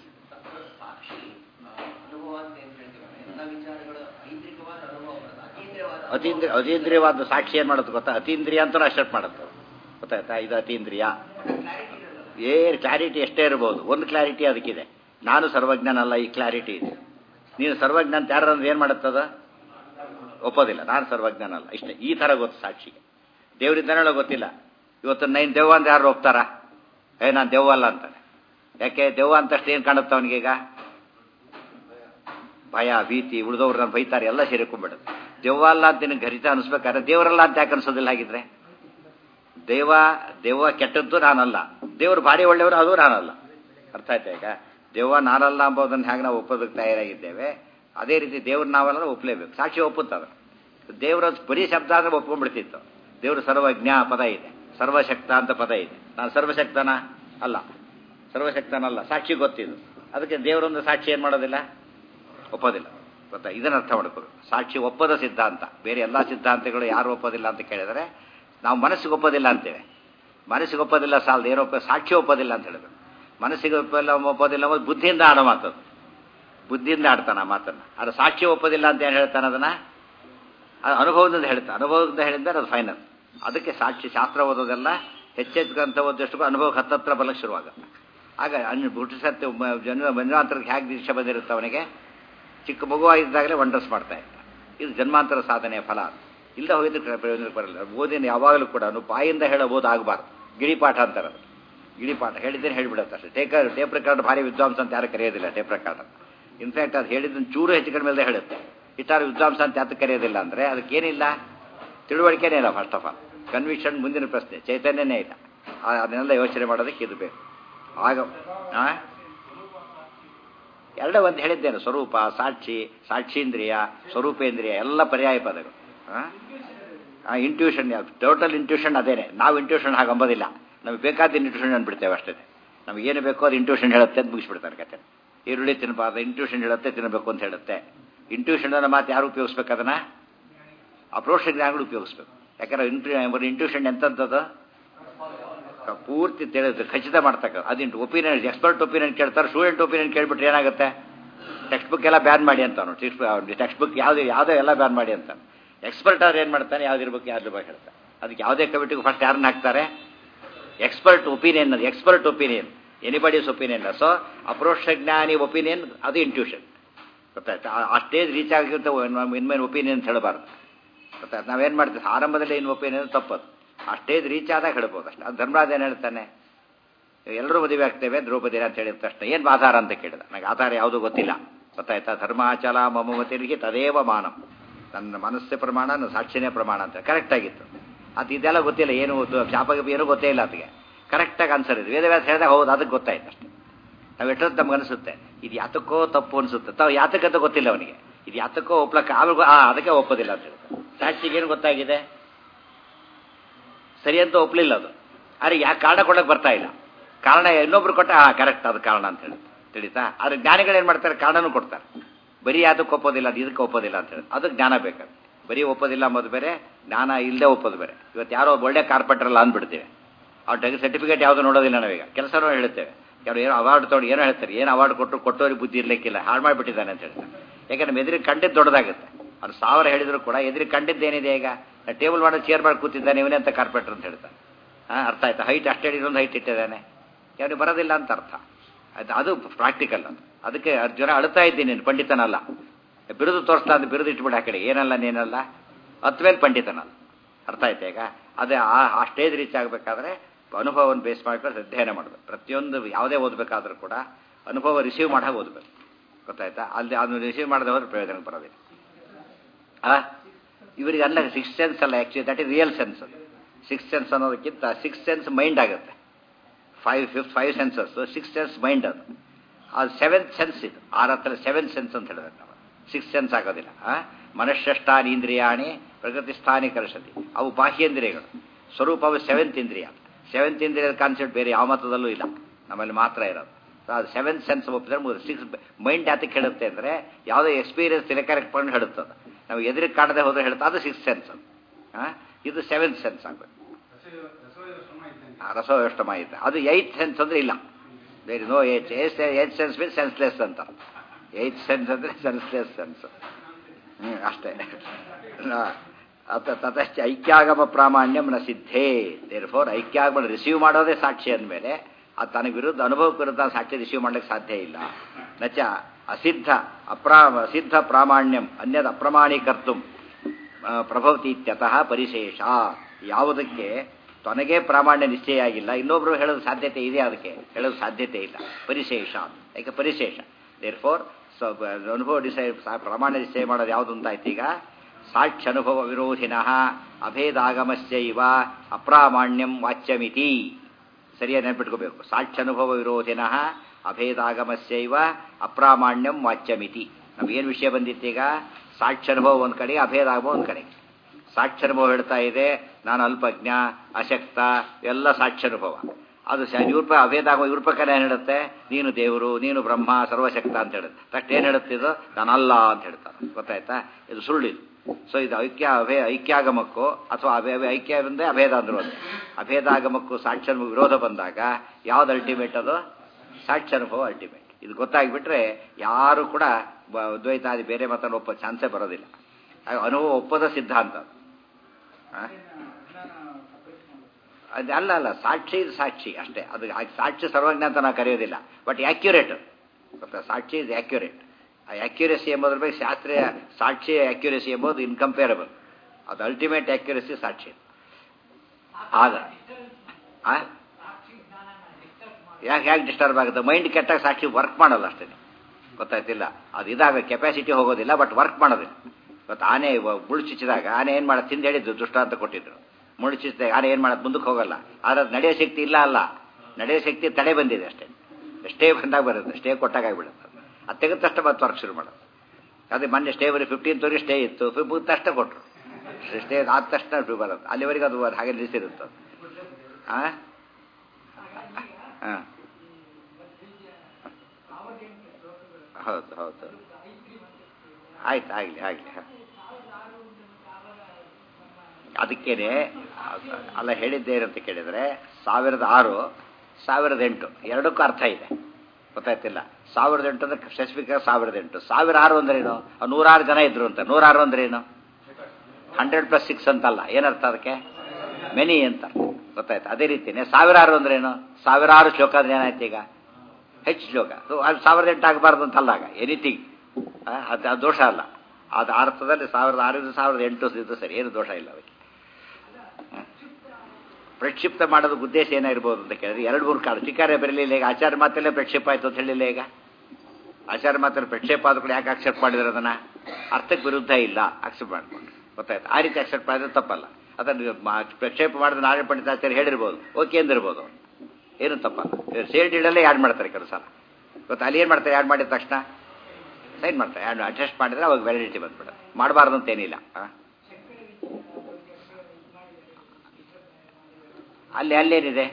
ಅತೀಂದ್ರಿಯ ಅತೀಂದ್ರಿಯವಾದ ಸಾಕ್ಷಿ ಏನು ಮಾಡುತ್ತೆ ಗೊತ್ತಾ ಅತೀಂದ್ರಿಯ ಅಂತಲೂ ಅಕ್ಸೆಪ್ಟ್ ಮಾಡುತ್ತೆ ಗೊತ್ತಾಯ್ತಾ ಇದು ಅತೀಂದ್ರಿಯ ಏನು ಕ್ಲಾರಿಟಿ ಎಷ್ಟೇ ಇರ್ಬೋದು ಒಂದು ಕ್ಲಾರಿಟಿ ಅದಕ್ಕಿದೆ ನಾನು ಸರ್ವಜ್ಞನಲ್ಲ ಈ ಕ್ಲಾರಿಟಿ ಇದೆ ನೀನು ಸರ್ವಜ್ಞ ಅಂತ ಯಾರು ಏನು ಮಾಡುತ್ತದ ಒಪ್ಪೋದಿಲ್ಲ ನಾನು ಸರ್ವಜ್ಞನಲ್ಲ ಇಷ್ಟೇ ಈ ಥರ ಗೊತ್ತು ಸಾಕ್ಷಿಗೆ ದೇವರಿಂದನೇ ಗೊತ್ತಿಲ್ಲ ಇವತ್ತು ನೈನ್ ದೆವ್ವ ಅಂತ ಯಾರು ಒಪ್ತಾರ ಏ ನಾನು ದೆವ್ವ ಅಲ್ಲ ಅಂತಾನೆ ಯಾಕೆ ದೆವ್ವ ಅಂತಷ್ಟು ಏನು ಕಾಣುತ್ತೆ ಅವನಿಗೀಗ ಭಯ ಭೀತಿ ಉಳಿದವ್ರು ಬೈತಾರೆ ಎಲ್ಲ ಸೇರಿಕೊಂಡ್ಬಿಡುತ್ತೆ ದೆವ್ವ ಅಲ್ಲ ಅಂತ ನಿನಗೆ ಗರಿತ ಅನಿಸ್ಬೇಕಾದ್ರೆ ದೇವರಲ್ಲ ಅಂತ ಯಾಕೆ ಅನ್ಸೋದಿಲ್ಲ ಹಾಗಿದ್ರೆ ದೇವ ದೆವ್ವ ಕೆಟ್ಟದ್ದು ನಾನಲ್ಲ ದೇವರು ಭಾರಿ ಒಳ್ಳೆಯವರು ಅದು ನಾನಲ್ಲ ಅರ್ಥ ಆಯ್ತಾ ಈಗ ದೆವ್ವ ನಾನಲ್ಲ ಅಂಬೋದನ್ನು ಹೇಗೆ ನಾವು ಒಪ್ಪೋದಕ್ಕೆ ತಯಾರಾಗಿದ್ದೇವೆ ಅದೇ ರೀತಿ ದೇವ್ರು ನಾವೆಲ್ಲ ಒಪ್ಪಲೇಬೇಕು ಸಾಕ್ಷಿ ಒಪ್ಪುತ್ತದ ದೇವರ ಬರೀ ಶಬ್ದ ಅಂದ್ರೆ ಒಪ್ಕೊಂಡ್ಬಿಡ್ತಿತ್ತು ದೇವರು ಸರ್ವಜ್ಞ ಪದ ಇದೆ ಸರ್ವಶಕ್ತ ಅಂತ ಪದ ಇದೆ ನಾನು ಸರ್ವಶಕ್ತನ ಅಲ್ಲ ಸರ್ವಶಕ್ತನಲ್ಲ ಸಾಕ್ಷಿ ಗೊತ್ತಿದ್ದು ಅದಕ್ಕೆ ದೇವರೊಂದು ಸಾಕ್ಷಿ ಏನು ಮಾಡೋದಿಲ್ಲ ಒಪ್ಪೋದಿಲ್ಲ ಗೊತ್ತಾ ಇದನ್ನ ಅರ್ಥ ಮಾಡ್ಕೋಬೇಕು ಸಾಕ್ಷಿ ಒಪ್ಪದ ಸಿದ್ಧಾಂತ ಬೇರೆ ಎಲ್ಲ ಸಿದ್ಧಾಂತಗಳು ಯಾರು ಒಪ್ಪೋದಿಲ್ಲ ಅಂತ ಕೇಳಿದರೆ ನಾವು ಮನಸ್ಸಿಗೆ ಒಪ್ಪೋದಿಲ್ಲ ಅಂತೇವೆ ಮನಸ್ಸಿಗೆ ಒಪ್ಪೋದಿಲ್ಲ ಸಾಲದು ಏನೋ ಒಪ್ಪ ಸಾಕ್ಷಿ ಒಪ್ಪೋದಿಲ್ಲ ಅಂತ ಹೇಳಿದ್ರು ಮನಸ್ಸಿಗೆ ಒಪ್ಪಲ್ಲ ಒಪ್ಪೋದಿಲ್ಲ ಅನ್ನೋದು ಬುದ್ಧಿಯಿಂದ ಆಡೋ ಮಾತದು ಬುದ್ಧಿಯಿಂದ ಆಡ್ತಾನೆ ಆ ಮಾತನ್ನು ಅದು ಸಾಕ್ಷಿ ಒಪ್ಪೋದಿಲ್ಲ ಅಂತ ಏನು ಹೇಳ್ತಾನೆ ಅದನ್ನ ಅದು ಅನುಭವದಿಂದ ಹೇಳ್ತಾನೆ ಅನುಭವದಿಂದ ಹೇಳಿದ್ರೆ ಅದು ಫೈನಲ್ ಅದಕ್ಕೆ ಸಾಕ್ಷಿ ಶಾಸ್ತ್ರ ಓದೋದೆಲ್ಲ ಹೆಚ್ಚೆಚ್ಕಂತ ಓದಷ್ಟು ಅನುಭವಕ್ಕೆ ಹತ್ತತ್ರ ಬಲಕ್ಕೆ ಶುರುವಾಗುತ್ತೆ ಆಗ ಅನ್ ಹುಟ್ಟಿಸತ್ತೆ ಜನ್ಮ ಜನ್ಮಾಂತರಕ್ಕೆ ಹೇಗೆ ದೀಕ್ಷೆ ಬಂದಿರುತ್ತೆ ಅವನಿಗೆ ಚಿಕ್ಕ ಮಗುವಾಗಿದ್ದಾಗಲೇ ವಂಡರ್ಸ್ ಮಾಡ್ತಾ ಇದ್ದ ಇದು ಜನ್ಮಾಂತರ ಸಾಧನೆಯ ಫಲ ಇಲ್ಲ ಹೋಗಿದ್ರೆ ಪ್ರಯೋಜನಕ್ಕೆ ಬರಲ್ಲ ಓದಿನ ಯಾವಾಗಲೂ ಕೂಡ ಬಾಯಿಂದ ಹೇಳೋ ಓದು ಆಗಬಾರ್ದು ಗಿಳಿಪಾಠ ಅಂತಾರೆ ಅದು ಗಿಳಿಪಾಠ ಹೇಳಿದ್ದೇನೆ ಹೇಳಿಬಿಡುತ್ತೆ ಅಷ್ಟೇ ಟೇಕ ಟೇಪ್ ರೆಕಾರ್ಡ್ ಭಾರಿ ವಿದ್ವಾಂಸ ಅಂತ ಯಾರು ಕರೆಯೋದಿಲ್ಲ ಟೇಪ್ ರೆಕಾರ್ಡ್ ಇನ್ಫ್ಯಾಕ್ಟ್ ಅದು ಹೇಳಿದ್ದನ್ನು ಚೂರು ಹೆಚ್ಚು ಕಡಿಮೆ ಮೇಲೆ ಹೇಳುತ್ತೆ ಇಷ್ಟಾರು ವಿದ್ವಾಂಸ ಅಂತ ಯಾತಕ್ಕೆ ಕರೆಯೋದಿಲ್ಲ ಅಂದರೆ ಅದಕ್ಕೇನಿಲ್ಲ ತಿಳುವಳಿಕೆನೇ ಇಲ್ಲ ಫಸ್ಟ್ ಆಫ್ ಆಲ್ ಕನ್ವಿಕ್ಷನ್ ಮುಂದಿನ ಪ್ರಶ್ನೆ ಚೈತನ್ಯನೇ ಇಲ್ಲ ಅದನ್ನೆಲ್ಲ ಯೋಚನೆ ಮಾಡೋದಕ್ಕೆ ಇದು ಬೇಕು ಆಗ ಎರಡೇ ಒಂದು ಹೇಳಿದ್ದೇನೆ ಸ್ವರೂಪ ಸಾಕ್ಷಿ ಸಾಕ್ಷೀಂದ್ರಿಯ ಸ್ವರೂಪೇಂದ್ರಿಯ ಎಲ್ಲ ಪರ್ಯಾಯ ಪದಗಳು ಇಂಟ್ಯೂಷನ್ ಟೋಟಲ್ ಇಂಟ್ಯೂಷನ್ ಅದೇನೆ ನಾವು ಇಂಟ್ಯೂಷನ್ ಹಾಗಂಬೋದಿಲ್ಲ ನಮಗೆ ಬೇಕಾದ ಇಂಟ್ಯೂಷನ್ ಅಂದ್ಬಿಡ್ತೇವೆ ಅಷ್ಟೇ ನಮ್ಗೆ ಏನು ಬೇಕೋ ಅದು ಇಂಟ್ಯೂಷನ್ ಹೇಳುತ್ತೆ ಅಂತ ಮುಗಿಸ್ಬಿಡ್ತಾರೆ ಕತೆ ಈರುಳ್ಳಿ ತಿನ್ನಬಾರ್ದು ಇಂಟ್ಯೂಷನ್ ಹೇಳುತ್ತೆ ತಿನ್ನಬೇಕು ಅಂತ ಹೇಳುತ್ತೆ ಇಂಟ್ಯೂಷನ್ ಅನ್ನೋ ಮಾತು ಯಾರು ಉಪಯೋಗಿಸ್ಬೇಕು ಅದನ್ನ ಅಪ್ರೋಷ ಜ್ಞಾನಗಳು ಉಪಯೋಗಿಸ್ಬೇಕು ಯಾಕಂದ್ರೆ ಇಂಟ್ಯೂ ಇಂಟ್ಯೂಷನ್ ಎಂಥದ್ದು ಪೂರ್ತಿ ತಿಳಿದು ಖಚಿತ ಮಾಡ್ತಕ್ಕ ಅದಿಂಟು ಒಪಿನಿಯನ್ ಎಕ್ಸ್ಪರ್ಟ್ ಒಪಿನಿಯನ್ ಕೇಳ್ತಾರೆ ಸ್ಟೂಡೆಂಟ್ ಒಪಿನಿಯನ್ ಕೇಳ್ಬಿಟ್ರೆ ಏನಾಗುತ್ತೆ ಟೆಕ್ಸ್ಟ್ ಬುಕ್ ಎಲ್ಲ ಬ್ಯಾನ್ ಮಾಡಿ ಅಂತ ಟೆಕ್ಸ್ಟ್ ಬುಕ್ ಯಾವ್ದು ಯಾವುದೋ ಎಲ್ಲ ಬ್ಯಾನ್ ಮಾಡಿ ಅಂತ ಎಕ್ಸ್ಪರ್ಟ್ ಆದ್ರೆ ಏನು ಮಾಡ್ತಾನೆ ಯಾವ್ದಿರ್ಬೇಕು ಯಾವ್ದ್ರ ಬಗ್ಗೆ ಹೇಳ್ತಾರೆ ಅದಕ್ಕೆ ಯಾವುದೇ ಕಮಿಟಿಗೂ ಫಸ್ಟ್ ಯಾರನ್ನ ಹಾಕ್ತಾರೆ ಎಕ್ಸ್ಪರ್ಟ್ ಒಪಿನಿಯನ್ ಅದು expert opinion anybody's opinion so ಅಪ್ರೋಕ್ಷ ಜ್ಞಾನಿ ಒಪಿನಿಯನ್ ಅದು ಇಂಟ್ಯೂಷನ್ ಗೊತ್ತಾಯ್ತು ಆ ಸ್ಟೇಜ್ ರೀಚ್ ಆಗಿರುತ್ತೆ ಇನ್ಮೇಲೆ ಒಪಿನಿಯನ್ ಅಂತ ಹೇಳಬಾರ್ದು ಗೊತ್ತಾಯ್ತು ನಾವೇನು ಮಾಡ್ತೀವಿ ಆರಂಭದಲ್ಲಿ ಏನು ಒಪಿನಿಯನ್ ತಪ್ಪದು ಆ ಸ್ಟೇಜ್ ರೀಚ್ ಆದಾಗ ಹೇಳ್ಬೋದು ಅಷ್ಟೇ ಅದು ಧರ್ಮರಾಜ ಏನು ಹೇಳ್ತಾನೆ ಎಲ್ಲರೂ ಮದುವೆ ಆಗ್ತೇವೆ ದ್ರೌಪದಿ ಅಂತ ಹೇಳಿದ ತಕ್ಷಣ ಏನು ಆಧಾರ ಅಂತ ಕೇಳಿದ ನನಗೆ ಆಧಾರ ಯಾವುದೂ ಗೊತ್ತಿಲ್ಲ ಗೊತ್ತಾಯ್ತಾ ಧರ್ಮಾಚಲ ಮಮಮತಿರಿಗೆ ತದೇವ ಮಾನ ನನ್ನ ಮನಸ್ಸೇ ಪ್ರಮಾಣ ನನ್ನ ಸಾಕ್ಷಿನೇ ಪ್ರಮಾಣ ಅಂತ ಕರೆಕ್ಟ್ ಆಗಿತ್ತು ಅದು ಇದೆಲ್ಲ ಗೊತ್ತಿಲ್ಲ ಏನು ಶಾಪಗೆ ಏನೂ ಗೊತ್ತೇ ಇಲ್ಲ ಅದಕ್ಕೆ ಕರೆಕ್ಟಾಗಿ ಆನ್ಸರ್ ಇದೆ ವೇದವ್ಯಾಸ ಹೇಳಿದಾಗ ಹೌದು ಅದಕ್ಕೆ ಗೊತ್ತಾಯ್ತು ಅಷ್ಟೇ ನಾವು ಎಷ್ಟೊತ್ತು ನಮ್ಗೆ ಅನಿಸುತ್ತೆ ಇದು ಯಾತಕ್ಕೋ ತಪ್ಪು ಅನಿಸುತ್ತೆ ತಾವು ಯಾತಕ್ಕಂತ ಗೊತ್ತಿಲ್ಲ ಅವನಿಗೆ ಇದು ಯಾತಕ್ಕೋ ಒಪ್ಲಕ್ಕ ಆಮೇಲೆ ಆ ಅದಕ್ಕೆ ಒಪ್ಪೋದಿಲ್ಲ ಅಂತ ಹೇಳ್ತಾರೆ ಸಾಕ್ಷಿಗೆ ಏನು ಗೊತ್ತಾಗಿದೆ ಸರಿ ಅಂತ ಒಪ್ಪಲಿಲ್ಲ ಅದು ಆದರೆ ಯಾಕೆ ಕಾರಣ ಕೊಡಕ್ಕೆ ಬರ್ತಾ ಇಲ್ಲ ಕಾರಣ ಇನ್ನೊಬ್ರು ಕೊಟ್ಟ ಹಾ ಕರೆಕ್ಟ್ ಅದು ಕಾರಣ ಅಂತ ಹೇಳಿ ತಿಳಿತಾ ಆದ್ರೆ ಜ್ಞಾನಿಗಳು ಏನು ಮಾಡ್ತಾರೆ ಕಾರಣನೂ ಕೊಡ್ತಾರೆ ಬರೀ ಅದಕ್ಕೆ ಒಪ್ಪೋದಿಲ್ಲ ಅದು ಇದಕ್ಕೆ ಒಪ್ಪೋದಿಲ್ಲ ಅಂತ ಹೇಳಿ ಅದು ಜ್ಞಾನ ಬೇಕಾದ್ರೆ ಬರೀ ಒಪ್ಪೋದಿಲ್ಲ ಅಂಬೋದು ಬೇರೆ ಜ್ಞಾನ ಇಲ್ಲದೆ ಒಪ್ಪೋದು ಬೇರೆ ಇವತ್ತು ಯಾರೋ ಒಳ್ಳೆ ಕಾರ್ಪೆಂಟರ್ ಅಲ್ಲ ಅಂದ್ಬಿಡ್ತೇವೆ ಅವ್ರ ಟೆಗ್ ಸರ್ಟಿಫಿಕೇಟ್ ಯಾವುದು ನೋಡೋದಿಲ್ಲ ನಾವೀಗ ಕೆಲಸನೂ ಹೇಳುತ್ತೇವೆ ಯಾರು ಏನೋ ಅವಾರ್ಡ್ ತೊಗೊಂಡು ಏನೋ ಹೇಳ್ತಾರೆ ಏನು ಅವಾರ್ಡ್ ಕೊಟ್ಟರು ಕೊಟ್ಟೋರಿಗೆ ಬುದ್ಧಿ ಇರ್ಲಿಕ್ಕಿಲ್ಲ ಹಾಳು ಮಾಡಿಬಿಟ್ಟಿದ್ದಾನೆ ಅಂತ ಹೇಳ್ತಾರೆ ಯಾಕಂದ್ರೆ ಎದುರಿಗೆ ಕಂಡಿದ್ದು ದೊಡ್ಡದಾಗುತ್ತೆ ಅದು ಸಾವಿರ ಹೇಳಿದ್ರು ಕೂಡ ಎದುರಿಗೆ ಕಂಡಿದ್ದೇನಿದೆ ಈಗ ಟೇಬಲ್ ಮಾಡೋ ಚೇರ್ ಮಾಡಿ ಕೂತಿದ್ದಾನೆ ಇವನೇ ಅಂತ ಕಾರ್ಪೆಟ್ರ್ ಅಂತ ಹೇಳ್ತಾನೆ ಹಾಂ ಅರ್ಥ ಆಯ್ತಾ ಹೈಟ್ ಅಷ್ಟೇ ಇನ್ನೊಂದು ಹೈಟ್ ಇಟ್ಟಿದ್ದಾನೆ ಯಾರು ಬರೋದಿಲ್ಲ ಅಂತ ಅರ್ಥ ಆಯ್ತು ಅದು ಪ್ರಾಕ್ಟಿಕಲ್ ಅದು ಅದಕ್ಕೆ ಅರ್ಜುನ ಅಳ್ತಾ ಇದ್ದೀನಿ ನೀನು ಪಂಡಿತನಲ್ಲ ಬಿರುದು ತೋರಿಸ್ತಾ ಅಂತ ಬಿರುದು ಇಟ್ಬಿಡು ಆ ಕಡೆ ಏನಲ್ಲ ನೀನಲ್ಲ ಹತ್ತು ಮೇಲೆ ಪಂಡಿತನಲ್ಲ ಅರ್ಥ ಆಯ್ತಾ ಈಗ ಅದೇ ಆ ಆ ಸ್ಟೇಜ್ ರೀಚ್ ಆಗಬೇಕಾದ್ರೆ ಅನುಭವವನ್ನು ಬೇಸ್ ಮಾಡ್ಕೊಂಡು ಅಧ್ಯಯನ ಮಾಡಬೇಕು ಪ್ರತಿಯೊಂದು ಯಾವುದೇ ಓದಬೇಕಾದ್ರೂ ಕೂಡ ಅನುಭವ ರಿಸೀವ್ ಮಾಡಾಗ ಓದಬೇಕು ಗೊತ್ತಾಯ್ತಾ ಅಲ್ಲಿ ಅದನ್ನು ರಿಸೀವ್ ಮಾಡದೆ ಹೋದ್ರೆ ಪ್ರಯೋಜನ ಬರೋದಿಲ್ಲ ಆ ಇವರಿಗೆ ಅಲ್ಲ ಸಿಕ್ಸ್ ಸೆನ್ಸ್ ಅಲ್ಲ actually that is real sense ಅದು ಸಿಕ್ಸ್ ಸೆನ್ಸ್ ಅನ್ನೋದಕ್ಕಿಂತ ಸಿಕ್ಸ್ ಸೆನ್ಸ್ ಮೈಂಡ್ ಆಗುತ್ತೆ five fifth five senses six sense mind ಅದು ಅದು ಸೆವೆಂತ್ ಸೆನ್ಸ್ ಇದು ಆರ ಹತ್ರ ಸೆವೆಂತ್ ಸೆನ್ಸ್ ಅಂತ ಹೇಳಿದ್ರೆ ನಾವು ಸಿಕ್ಸ್ ಸೆನ್ಸ್ ಆಗೋದಿಲ್ಲ ಮನುಷ್ಯಷ್ಟಾನಿ ಇಂದ್ರಿಯಾಣಿ ಪ್ರಗತಿಸ್ಥಾನಿ ಕರ್ಷತಿ ಅವು ಬಾಹ್ಯೇಂದ್ರಿಯಗಳು ಸ್ವರೂಪ ಅವು ಸೆವೆಂತ್ ಇಂದ್ರಿಯ ಸೆವೆಂತ್ ಇಂದ್ರಿಯದ ಕಾನ್ಸೆಪ್ಟ್ ಬೇರೆ ಯಾವ ಮತದಲ್ಲೂ ಇಲ್ಲ ನಮ್ಮಲ್ಲಿ ಮಾತ್ರ ಇರೋದು ಅದು ಸೆವೆಂತ್ ಸೆನ್ಸ್ ಒಪ್ಪಿದ್ರೆ ಮುಗಿದು ಸಿಕ್ಸ್ ಮೈಂಡ್ ಯಾತಕ್ಕೆ ಹೇಳುತ್ತೆ ಅಂದರೆ ಯಾವುದೋ ಎಕ್ಸ್ಪೀರಿಯನ್ಸ್ ತಿಲಕರೆಕ್ಟ್ಕೊಂಡು ಹೇಳುತ್ತದೆ ನಾವು ಎದುರಿಗೆ ಕಾಣದೆ ಹೋದ್ರೆ ಹೇಳ್ತಾ ಅದು ಸಿಕ್ಸ್ ಸೆನ್ಸ್ ಅದು ಇದು ಸೆವೆಂತ್ ಸೆನ್ಸ್ ಆಗಬೇಕು ರಸೋಷ್ಟಮ ಇದೆ ಅದು ಏಯ್ತ್ ಸೆನ್ಸ್ ಅಂದರೆ ಇಲ್ಲ ಬೇರೆ ನೋ ಏಚ್ ಏತ್ ಸೆನ್ಸ್ ಮೀನ್ಸ್ ಸೆನ್ಸ್ಲೆಸ್ ಅಂತ ಏಯ್ತ್ ಸೆನ್ಸ್ ಅಂದರೆ ಸೆನ್ಸ್ಲೆಸ್ ಸೆನ್ಸ್ ಹ್ಞೂ ಅಷ್ಟೇ ಅತ ತತಶ್ಚ ಐಕ್ಯಾಗಮ ಪ್ರಾಮಾಣ್ಯಂ ನ ಸಿದ್ಧೇ ದೇರ್ ಫೋರ್ ಐಕ್ಯಾಗಮ ರಿಸೀವ್ ಮಾಡೋದೇ ಸಾಕ್ಷಿ ಅಂದಮೇಲೆ ಅದು ತನಗೆ ವಿರುದ್ಧ ಅನುಭವಕ್ಕೆ ವಿರುದ್ಧ ಸಾಕ್ಷಿ ರಿಸೀವ್ ಮಾಡ್ಲಿಕ್ಕೆ ಸಾಧ್ಯ ಇಲ್ಲ ನಚ ಅಸಿದ್ಧ ಅಪ್ರಾ ಸಿದ್ಧ ಪ್ರಾಮಾಣ್ಯಂ ಅನ್ಯದ ಅಪ್ರಮಾಣೀಕರ್ತು ಪ್ರಭವತಿ ಇತ್ಯತಃ ಪರಿಶೇಷ ಯಾವುದಕ್ಕೆ ತನಗೇ ಪ್ರಾಮಾಣ್ಯ ನಿಶ್ಚಯ ಆಗಿಲ್ಲ ಇನ್ನೊಬ್ರು ಹೇಳೋದು ಸಾಧ್ಯತೆ ಇದೆ ಅದಕ್ಕೆ ಹೇಳೋದು ಸಾಧ್ಯತೆ ಇಲ್ಲ ಪರಿಶೇಷ ಯಾಕೆ ಪರಿಶೇಷ ದೇರ್ ಫೋರ್ ಸೊ ಅನುಭವ ಡಿಸೈ ಪ್ರಾಮಾಣ್ಯ ನಿಶ್ಚಯ ಮಾಡೋದು ಯಾವುದು ಅಂತ ಆಯ್ತು ಈಗ ಸಾಕ್ಷ್ಯ ಅನುಭವ ವಿರೋಧಿನಃ ಅಭೇದಾಗಮಸ್ಯ ಇವ ಅಪ್ರಾಮಾಣ್ಯಂ ವಾಚ್ಯಮಿತಿ ಸರಿಯಾಗಿ ನೆನ್ಪಿಟ್ಕೋಬೇಕು ಸಾಕ್ಷ್ಯ ಅನುಭವ ವಿರೋಧಿನಃ ಅಭೇದಾಗಮಸ್ಯ ಇವ ಅಪ್ರಾಮಾಣ್ಯಂ ವಾಚ್ಯಮಿತಿ ನಮಗೇನು ವಿಷಯ ಬಂದಿತ್ತೀಗ ಸಾಕ್ಷ್ಯ ಅನುಭವ ಒಂದು ಕಡೆ ಅಭೇದಾಗಮ ಒಂದು ಕಡೆ ಸಾಕ್ಷ್ಯನುಭವ ಹೇಳ್ತಾ ಇದೆ ನಾನು ಅಲ್ಪಜ್ಞ ಅಶಕ್ತ ಎಲ್ಲ ಸಾಕ್ಷ್ಯನುಭವ ಅದು ಇವ್ರ ಅಭೇದಾಗ ಇವ್ರ ಪ್ರಕಾರ ಏನು ಹೇಳುತ್ತೆ ನೀನು ದೇವರು ನೀನು ಬ್ರಹ್ಮ ಸರ್ವಶಕ್ತ ಅಂತ ಹೇಳುತ್ತೆ ತಕ್ಷಣ ಏನು ಹೇಳುತ್ತಿದ್ದು ನಾನಲ್ಲ ಅಂತ ಹೇಳ್ತಾರೆ ಗೊತ್ತಾಯ್ತಾ ಇದು ಸುಳ್ಳಿದು ಸೊ ಇದು ಐಕ್ಯ ಅಭೇ ಐಕ್ಯಾಗಮಕ್ಕೂ ಅಥವಾ ಅಭೇ ಐಕ್ಯ ಬಂದೇ ಅಭೇದ ಅಂದ್ರು ಒಂದು ಅಭೇದಾಗಮಕ್ಕೂ ಸಾಕ್ಷ್ಯ ವಿರೋಧ ಬಂದಾಗ ಯಾವ್ದು ಅಲ್ಟಿಮೇಟ್ ಅದು ಸಾಕ್ಷ್ಯಾನುಭವ ಅಲ್ಟಿಮೇಟ್ ಇದು ಗೊತ್ತಾಗ್ಬಿಟ್ರೆ ಯಾರು ಕೂಡ ದ್ವೈತಾದಿ ಬೇರೆ ಮತನ ಒಪ್ಪೋ ಚಾನ್ಸೇ ಬರೋದಿಲ್ಲ ಅನುಭವ ಒಪ್ಪದ ಸಿದ್ಧಾಂತ ಅದು ಅಲ್ಲ ಅಲ್ಲ ಸಾಕ್ಷಿ ಇದು ಸಾಕ್ಷಿ ಅಷ್ಟೇ ಅದು ಸಾಕ್ಷಿ ಸರ್ವಜ್ಞ ಅಂತ ನಾವು ಕರೆಯೋದಿಲ್ಲ ಬಟ್ ಆಕ್ಯುರೇಟ್ ಗೊತ್ತಾ ಸಾಕ್ಷಿ ಇಸ್ ಆಕ್ಯುರೇಟ್ ಆ ಆಕ್ಯುರೇಸಿ ಎಂಬುದ್ರ ಬಗ್ಗೆ ಶಾಸ್ತ್ರೀಯ ಸಾಕ್ಷಿ ಆಕ್ಯುರೇಸಿ ಎಂಬುದು ಇನ್ಕಂಪೇರಬಲ್ ಅದು ಅಲ್ಟಿಮೇಟ್ ಆಕ್ಯುರೇಸಿ ಸಾಕ್ಷಿ ಆಗ ಯಾಕೆ ಯಾಕೆ ಡಿಸ್ಟರ್ಬ್ ಆಗುತ್ತೆ ಮೈಂಡ್ ಕೆಟ್ಟಾಗ ಸಾಕ್ಷಿ ವರ್ಕ್ ಮಾಡಲ್ಲ ಅಷ್ಟೇ ಗೊತ್ತಾಯ್ತಿಲ್ಲ ಅದು ಇದಾಗ ಕೆಪಾಸಿಟಿ ಹೋಗೋದಿಲ್ಲ ಬಟ್ ವರ್ಕ್ ಮಾಡೋದಿಲ್ಲ ಇವತ್ತು ಆನೆ ಮುಳ್ಳು ಚುಚ್ಚಿದಾಗ ಆನೆ ಏನು ಮಾಡೋದು ತಿಂದು ಹೇಳಿದ್ದು ದುಷ್ಟ ಅಂತ ಕೊಟ್ಟಿದ್ರು ಮುಳ್ಳು ಚುಚ್ಚಿದಾಗ ಆನೆ ಏನು ಮಾಡೋದು ಮುಂದಕ್ಕೆ ಹೋಗಲ್ಲ ಆದರೆ ಅದು ನಡೆಯೋ ಶಕ್ತಿ ಇಲ್ಲ ಅಲ್ಲ ನಡೆಯೋ ಶಕ್ತಿ ತಡೆ ಬಂದಿದೆ ಅಷ್ಟೇ ಸ್ಟೇ ಬಂದಾಗ ಬರುತ್ತೆ ಸ್ಟೇ ಕೊಟ್ಟಾಗ ಆಗಿಬಿಡುತ್ತೆ ಅದು ತೆಗೆದ ತಕ್ಷಣ ಮತ್ತೆ ವರ್ಕ್ ಶುರು ಮಾಡೋದು ಅದೇ ಮೊನ್ನೆ ಸ್ಟೇ ಬರೀ ಫಿಫ್ಟೀನ್ ತೋರಿ ಸ್ಟೇ ಇತ್ತು ಮುಗಿದ ತಕ್ಷಣ ಕೊಟ್ಟರು ಸ್ಟೇ ಆದ ತಕ್ಷಣ ಬರೋದು ಅಲ್ಲಿವರೆಗೆ ಅದು ಹಾಗೆ ನಿಲ್ಲಿಸಿರುತ್ತೆ ಹಾಂ ಹಾಂ ಹೌದು ಹೌದು ಆಯ್ತು ಆಗಲಿ ಆಗಲಿ ಅದಕ್ಕೇನೆ ಅಲ್ಲ ಹೇಳಿದ್ದೇನಂತ ಕೇಳಿದರೆ ಸಾವಿರದ ಆರು ಸಾವಿರದ ಎಂಟು ಎರಡಕ್ಕೂ ಅರ್ಥ ಇದೆ ಗೊತ್ತಾಯ್ತಿಲ್ಲ ಸಾವಿರದ ಎಂಟು ಅಂದ್ರೆ ಸ್ಪೆಸಿಫಿಕ್ ಸಾವಿರದ ಎಂಟು ಸಾವಿರ ಆರು ಅಂದ್ರೆ ಏನು ನೂರಾರು ಜನ ಇದ್ರು ಅಂತ ನೂರಾರು ಅಂದ್ರೆ ಏನು ಹಂಡ್ರೆಡ್ ಪ್ಲಸ್ ಸಿಕ್ಸ್ ಅಂತಲ್ಲ ಏನರ್ಥ ಅದಕ್ಕೆ ಮೆನಿ ಅಂತ ಗೊತ್ತಾಯ್ತು ಅದೇ ರೀತಿನೇ ಸಾವಿರಾರು ಅಂದ್ರೆ ಏನು ಸಾವಿರಾರು ಶ್ಲೋಕ ಅಂದ್ರೆ ಏನಾಯ್ತು ಈಗ ಹೆಚ್ಚು ಶ್ಲೋಕ ಅದು ಸಾವಿರದ ಎಂಟು ಆಗಬಾರ್ದು ಅಂತಲ್ಲ ಆಗ ಎನಿಥಿಂಗ್ ಅದು ಅದು ದೋಷ ಅಲ್ಲ ಅದು ಅರ್ಥದಲ್ಲಿ ಸಾವಿರದ ಆರಿಂದ ಸಾವಿರದ ಎಂಟು ಇದು ಸರಿ ಏನು ದೋಷ ಇಲ್ಲ ಅದಕ್ಕೆ ಪ್ರಕ್ಷಿಪ್ತ ಮಾಡೋದಕ್ಕೆ ಉದ್ದೇಶ ಏನಾಗಿರ್ಬೋದು ಅಂತ ಕೇಳಿದ್ರೆ ಎರಡು ಮೂರು ಕಾಲ ಚಿಕ್ಕಾರೆ ಬರಲಿಲ್ಲ ಈಗ ಆಚಾರ ಮಾತಲ್ಲೇ ಪ್ರಕ್ಷೇಪ ಆಯ್ತು ಅಂತ ಹೇಳಿಲ್ಲ ಈಗ ಆಚಾರ ಮಾತಲ್ಲಿ ಪ್ರಕ್ಷೇಪ ಆದ ಕೂಡ ಯಾಕೆ ಅಕ್ಸೆಪ್ಟ್ ಮಾಡಿದ್ರೆ ಅದನ್ನ ಅರ್ಥಕ್ಕೆ ವಿರುದ್ಧ ಇಲ್ಲ ಅಕ್ಸೆಪ್ಟ್ ಮಾಡ್ಕೊಂಡು ಗೊತ್ತಾಯ್ತು ಆ ರೀತಿ ಅಕ್ಸೆಪ್ಟ್ ಮಾಡಿದ್ರೆ ತಪ್ಪಲ್ಲ ಅದನ್ನು ಪ್ರಕ್ಷೇಪ ಮಾಡಿದ್ರೆ ನಾರಾಯಣ ಪಂಡಿತಾಚಾರ್ಯ ಹೇಳಿರ್ಬೋದು ಓಕೆ ಅಂದಿರ್ಬೋದು ಏನು ತಪ್ಪಲ್ಲ ಸೇಲ್ ಡೀಡಲ್ಲೇ ಆ್ಯಡ್ ಮಾಡ್ತಾರೆ ಕೆಲವು ಸಲ ಗೊತ್ತಾ ಅಲ್ಲಿ ಏನು ಮಾಡ್ತಾರೆ ಆ್ಯಡ್ ಮಾಡಿದ ತಕ್ಷಣ ಸೈನ್ ಮಾಡ್ತಾರೆ ಆ್ಯಡ್ ಅಡ್ಜಸ್ಟ್ ಮಾಡಿದ್ರೆ ಅವಾಗ ವ್ಯಾಲಿಡಿಟಿ ಬಂದ್ಬಿಡುತ್ತೆ ಮಾಡಬಾರ್ದು ಅಂತ ಏನಿಲ್ಲ ಅಲ್ಲಿ ಅಲ್ಲೇನಿದೆ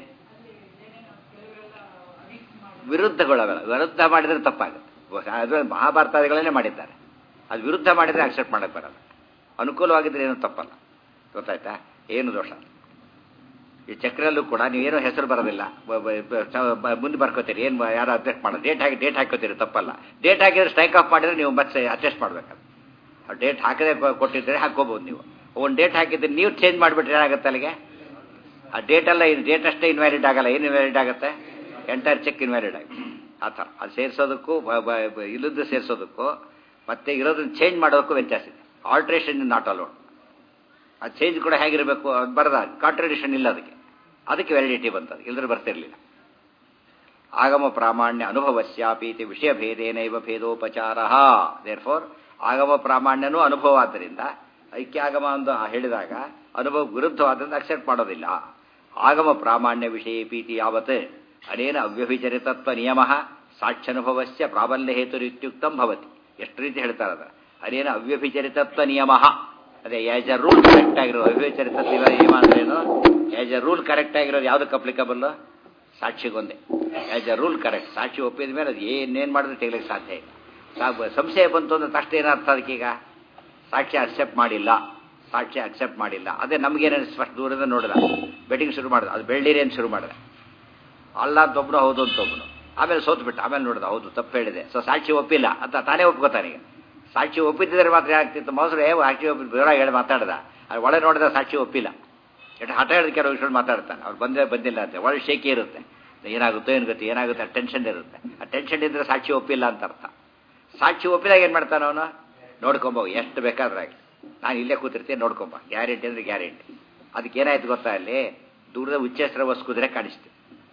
ವಿರುದ್ಧಗೊಳ್ಳಗಳ ವಿರುದ್ಧ ಮಾಡಿದರೆ ತಪ್ಪಾಗುತ್ತೆ ಅದು ಮಹಾಭಾರತಾದಿಗಳನ್ನೇ ಮಾಡಿದ್ದಾರೆ ಅದು ವಿರುದ್ಧ ಮಾಡಿದರೆ ಅಕ್ಸೆಪ್ಟ್ ಮಾಡಕ್ಕೆ ಬರಲ್ಲ ಅನುಕೂಲವಾಗಿದ್ರೆ ಏನು ತಪ್ಪಲ್ಲ ಗೊತ್ತಾಯ್ತಾ ಏನು ದೋಷ ಈ ಚಕ್ರಲ್ಲೂ ಕೂಡ ನೀವೇನೋ ಹೆಸರು ಬರೋದಿಲ್ಲ ಬ- ಬ- ಬ- ಸ- ಬ- ಮುಂದೆ ಬರ್ಕೋತೀರಿ ಏನು ಯಾರು ಅಡ್ಜಸ್ಟ್ ಮಾಡೋದು ಡೇಟ್ ಹಾಕಿ ಡೇಟ್ ಹಾಕೋತೀರಿ ತಪ್ಪಲ್ಲ ಡೇಟ್ ಹಾಕಿದ್ರೆ ಸ್ಟ್ರೈಕ್ ಆಫ್ ಮಾಡಿದ್ರೆ ನೀವು ಮತ್ತೆ ಅಡ್ಜಸ್ಟ್ ಮಾಡ್ಬೇಕಲ್ಲ ಆ ಡೇಟ್ ಹಾಕದೆ ಕೊ- ಕೊಟ್ಟಿದ್ರೆ ಹಾಕೋಬಹುದು ನೀವು ಒಂದು ಡೇಟ್ ಹಾಕಿದ್ರೆ ನೀವು ಚೇಂಜ್ ಮಾಡಿಬಿಟ್ರೆ ಏನಾಗುತ್ತೆ ಅಲ್ಲಿಗೆ ಆ ಡೇಟ್ ಎಲ್ಲ ಇದು ಡೇಟ್ ಅಷ್ಟೇ ಇನ್ವ್ಯಾಲಿಡ್ ಆಗಲ್ಲ ಏನು ಇನ್ವ್ಯಾಲಿಡ್ ಆಗುತ್ತೆ ಎಂಟೈರ್ ಚೆಕ್ ಇನ್ವ್ಯಾಲಿಡ್ ಆಗುತ್ತೆ ಆ ಥರ ಅದು ಸೇರಿಸೋದಕ್ಕೂ ಇಲ್ಲದ್ದು ಸೇರಿಸೋದಕ್ಕೂ ಮತ್ತೆ ಇರೋದನ್ನ ಚೇಂಜ್ ಮಾಡೋದಕ್ಕೂ ವ್ಯತ್ಯಾಸ ಇದೆ ಆಲ್ಟ್ರೇಷನ್ ನಾಟ್ ಅಲೋಡ್ ಆ ಚೇಂಜ್ ಕೂಡ ಹೇಗಿರಬೇಕು ಅದು ಬರದ ಕಾಂಟ್ರಡಿಕ್ಷನ್ ಇಲ್ಲ ಅದಕ್ಕೆ ಅದಕ್ಕೆ ವ್ಯಾಲಿಡಿಟಿ ಬಂತದ್ದು ಇಲ್ಲದ್ರೆ ಬರ್ತಿರ್ಲಿಲ್ಲ ಆಗಮ ಪ್ರಾಮಾಣ್ಯ ಅನುಭವಸ್ಯಾಪೀತಿ ವಿಷಯ ಭೇದೇನೈವ ಭೇದೋಪಚಾರ ದೇರ್ ಫೋರ್ ಆಗಮ ಪ್ರಾಮಾಣ್ಯನೂ ಅನುಭವ ಆದ್ದರಿಂದ ಐಕ್ಯಾಗಮ ಅಂತ ಹೇಳಿದಾಗ ಅನುಭವ ವಿರುದ್ಧವಾದ್ರಿಂದ ಅಕ್ಸೆಪ್ಟ್ ಮಾಡೋದಿಲ್ಲ ಆಗಮ ಪ್ರಾಮಾಣ್ಯ ವಿಷಯ ಪೀತಿ ಯಾವತ್ ಅನೇನ ಅವ್ಯಭಿಚರಿತತ್ವ ನಿಯಮ ಸಾಕ್ಷ್ಯನುಭವಸ್ಯ ಪ್ರಾಬಲ್ಯ ಹೇತುರಿತ್ಯುಕ್ತಂ ಭವತಿ ಎಷ್ಟು ರೀತಿ ಹೇಳ್ತಾರೆ ಅದ ಅನೇನ ಅವ್ಯಭಿಚರಿತತ್ವ ನಿಯಮ ಅದೇ ಆಸ್ ಎ ರೂಲ್ ಕರೆಕ್ಟ್ ಆಗಿರೋ ಅವ್ಯಭಿಚರಿತತ್ವ ನಿಯಮ ಅಂದ್ರೇನು ಆಸ್ ಎ ರೂಲ್ ಕರೆಕ್ಟ್ ಆಗಿರೋದು ಯಾವುದಕ್ಕೆ ಅಪ್ಲಿಕಬಲ್ ಸಾಕ್ಷಿಗೊಂದೇ ಆಸ್ ಎ ರೂಲ್ ಕರೆಕ್ಟ್ ಸಾಕ್ಷಿ ಒಪ್ಪಿದ ಮೇಲೆ ಅದು ಏನೇನು ಮಾಡಿದ್ರೆ ತೆಗಿಲಿಕ್ಕೆ ಸಾಧ್ಯ ಇಲ್ಲ ಸಾ- ಸಂಶಯ ಬಂತು ಅಂದ್ರೆ ತಕ್ಷಣ ಏನರ್ಥ ಅದಕ್ಕೀಗ ಸಾಕ್ಷಿ ಅಕ್ಸೆಪ್ಟ್ ಮಾಡಿಲ್ಲ ಸಾಕ್ಷಿ ಅಕ್ಸೆಪ್ಟ್ ಮಾಡಿಲ್ಲ ಅದೇ ನಮಗೇನು ಫಸ್ಟ್ ದೂರದಿಂದ ನೋಡಿದ ಬೆಟ್ಟಿಂಗ್ ಶುರು ಮಾಡಿದ ಅದು ಬೆಳ್ಳಿರಿ ಅಂತ ಶುರು ಮಾಡಿದೆ ಅಲ್ಲ ಅಂತ ಒಬ್ಬನು ಹೌದು ಅಂತ ಒಬ್ಬನು ಆಮೇಲೆ ಸೋತು ಬಿಟ್ಟ ಆಮೇಲೆ ನೋಡಿದ ಹೌದು ತಪ್ಪು ಹೇಳಿದೆ ಸೊ ಸಾಕ್ಷಿ ಒಪ್ಪಿಲ್ಲ ಅಂತ ತಾನೇ ಒಪ್ಕೋತಾನೀಗ ಸಾಕ್ಷಿ ಒಪ್ಪಿದ್ದರೆ ಮಾತ್ರ ಆಗ್ತಿತ್ತು ಮೊಸರು ಏ ಸಾಕ್ಷಿ ಒಪ್ಪಿ ವಿವರ ಹೇಳಿ ಮಾತಾಡ್ದ ಅದು ಒಳಗೆ ನೋಡಿದ ಸಾಕ್ಷಿ ಒಪ್ಪಿಲ್ಲ ಎಷ್ಟು ಹಠ ಹಿಡಿದು ಕೆಲವು ವಿಷಯ ಮಾತಾಡ್ತಾನೆ ಅವ್ರು ಬಂದೇ ಬಂದಿಲ್ಲ ಅಂತ ಒಳ್ಳೆ ಶೇಕಿ ಇರುತ್ತೆ ಏನಾಗುತ್ತೋ ಏನು ಗೊತ್ತಿ ಏನಾಗುತ್ತೆ ಆ ಟೆನ್ಷನ್ ಇರುತ್ತೆ ಆ ಟೆನ್ಷನ್ ಇದ್ರೆ ಸಾಕ್ಷಿ ಒಪ್ಪಿಲ್ಲ ಅಂತ ಅರ್ಥ ಸಾಕ್ಷಿ ಒಪ್ಪಿದಾಗ ಏನು ಮಾಡ್ತಾನೆ ಅವನು ನೋಡ್ಕೊಂಬ ಎಷ್ಟು ಬೇಕಾದ್ರೆ ಆಗಲಿ ನಾನು ಇಲ್ಲೇ ಕೂತಿರ್ತೀನಿ ನೋಡ್ಕೊಂಬ ಗ್ಯಾರಂಟಿ ಅಂದ್ರೆ ಗ್ಯಾರಂಟಿ ಅದಕ್ಕೆ ಏನಾಯ್ತು ಗೊತ್ತಾ ಅಲ್ಲಿ ದೂರದ ಉಚ್ಚೇಸ್ತ್ರ ಬಸ್ ಕುದುರೆ ಕಾಣಿಸ್ತು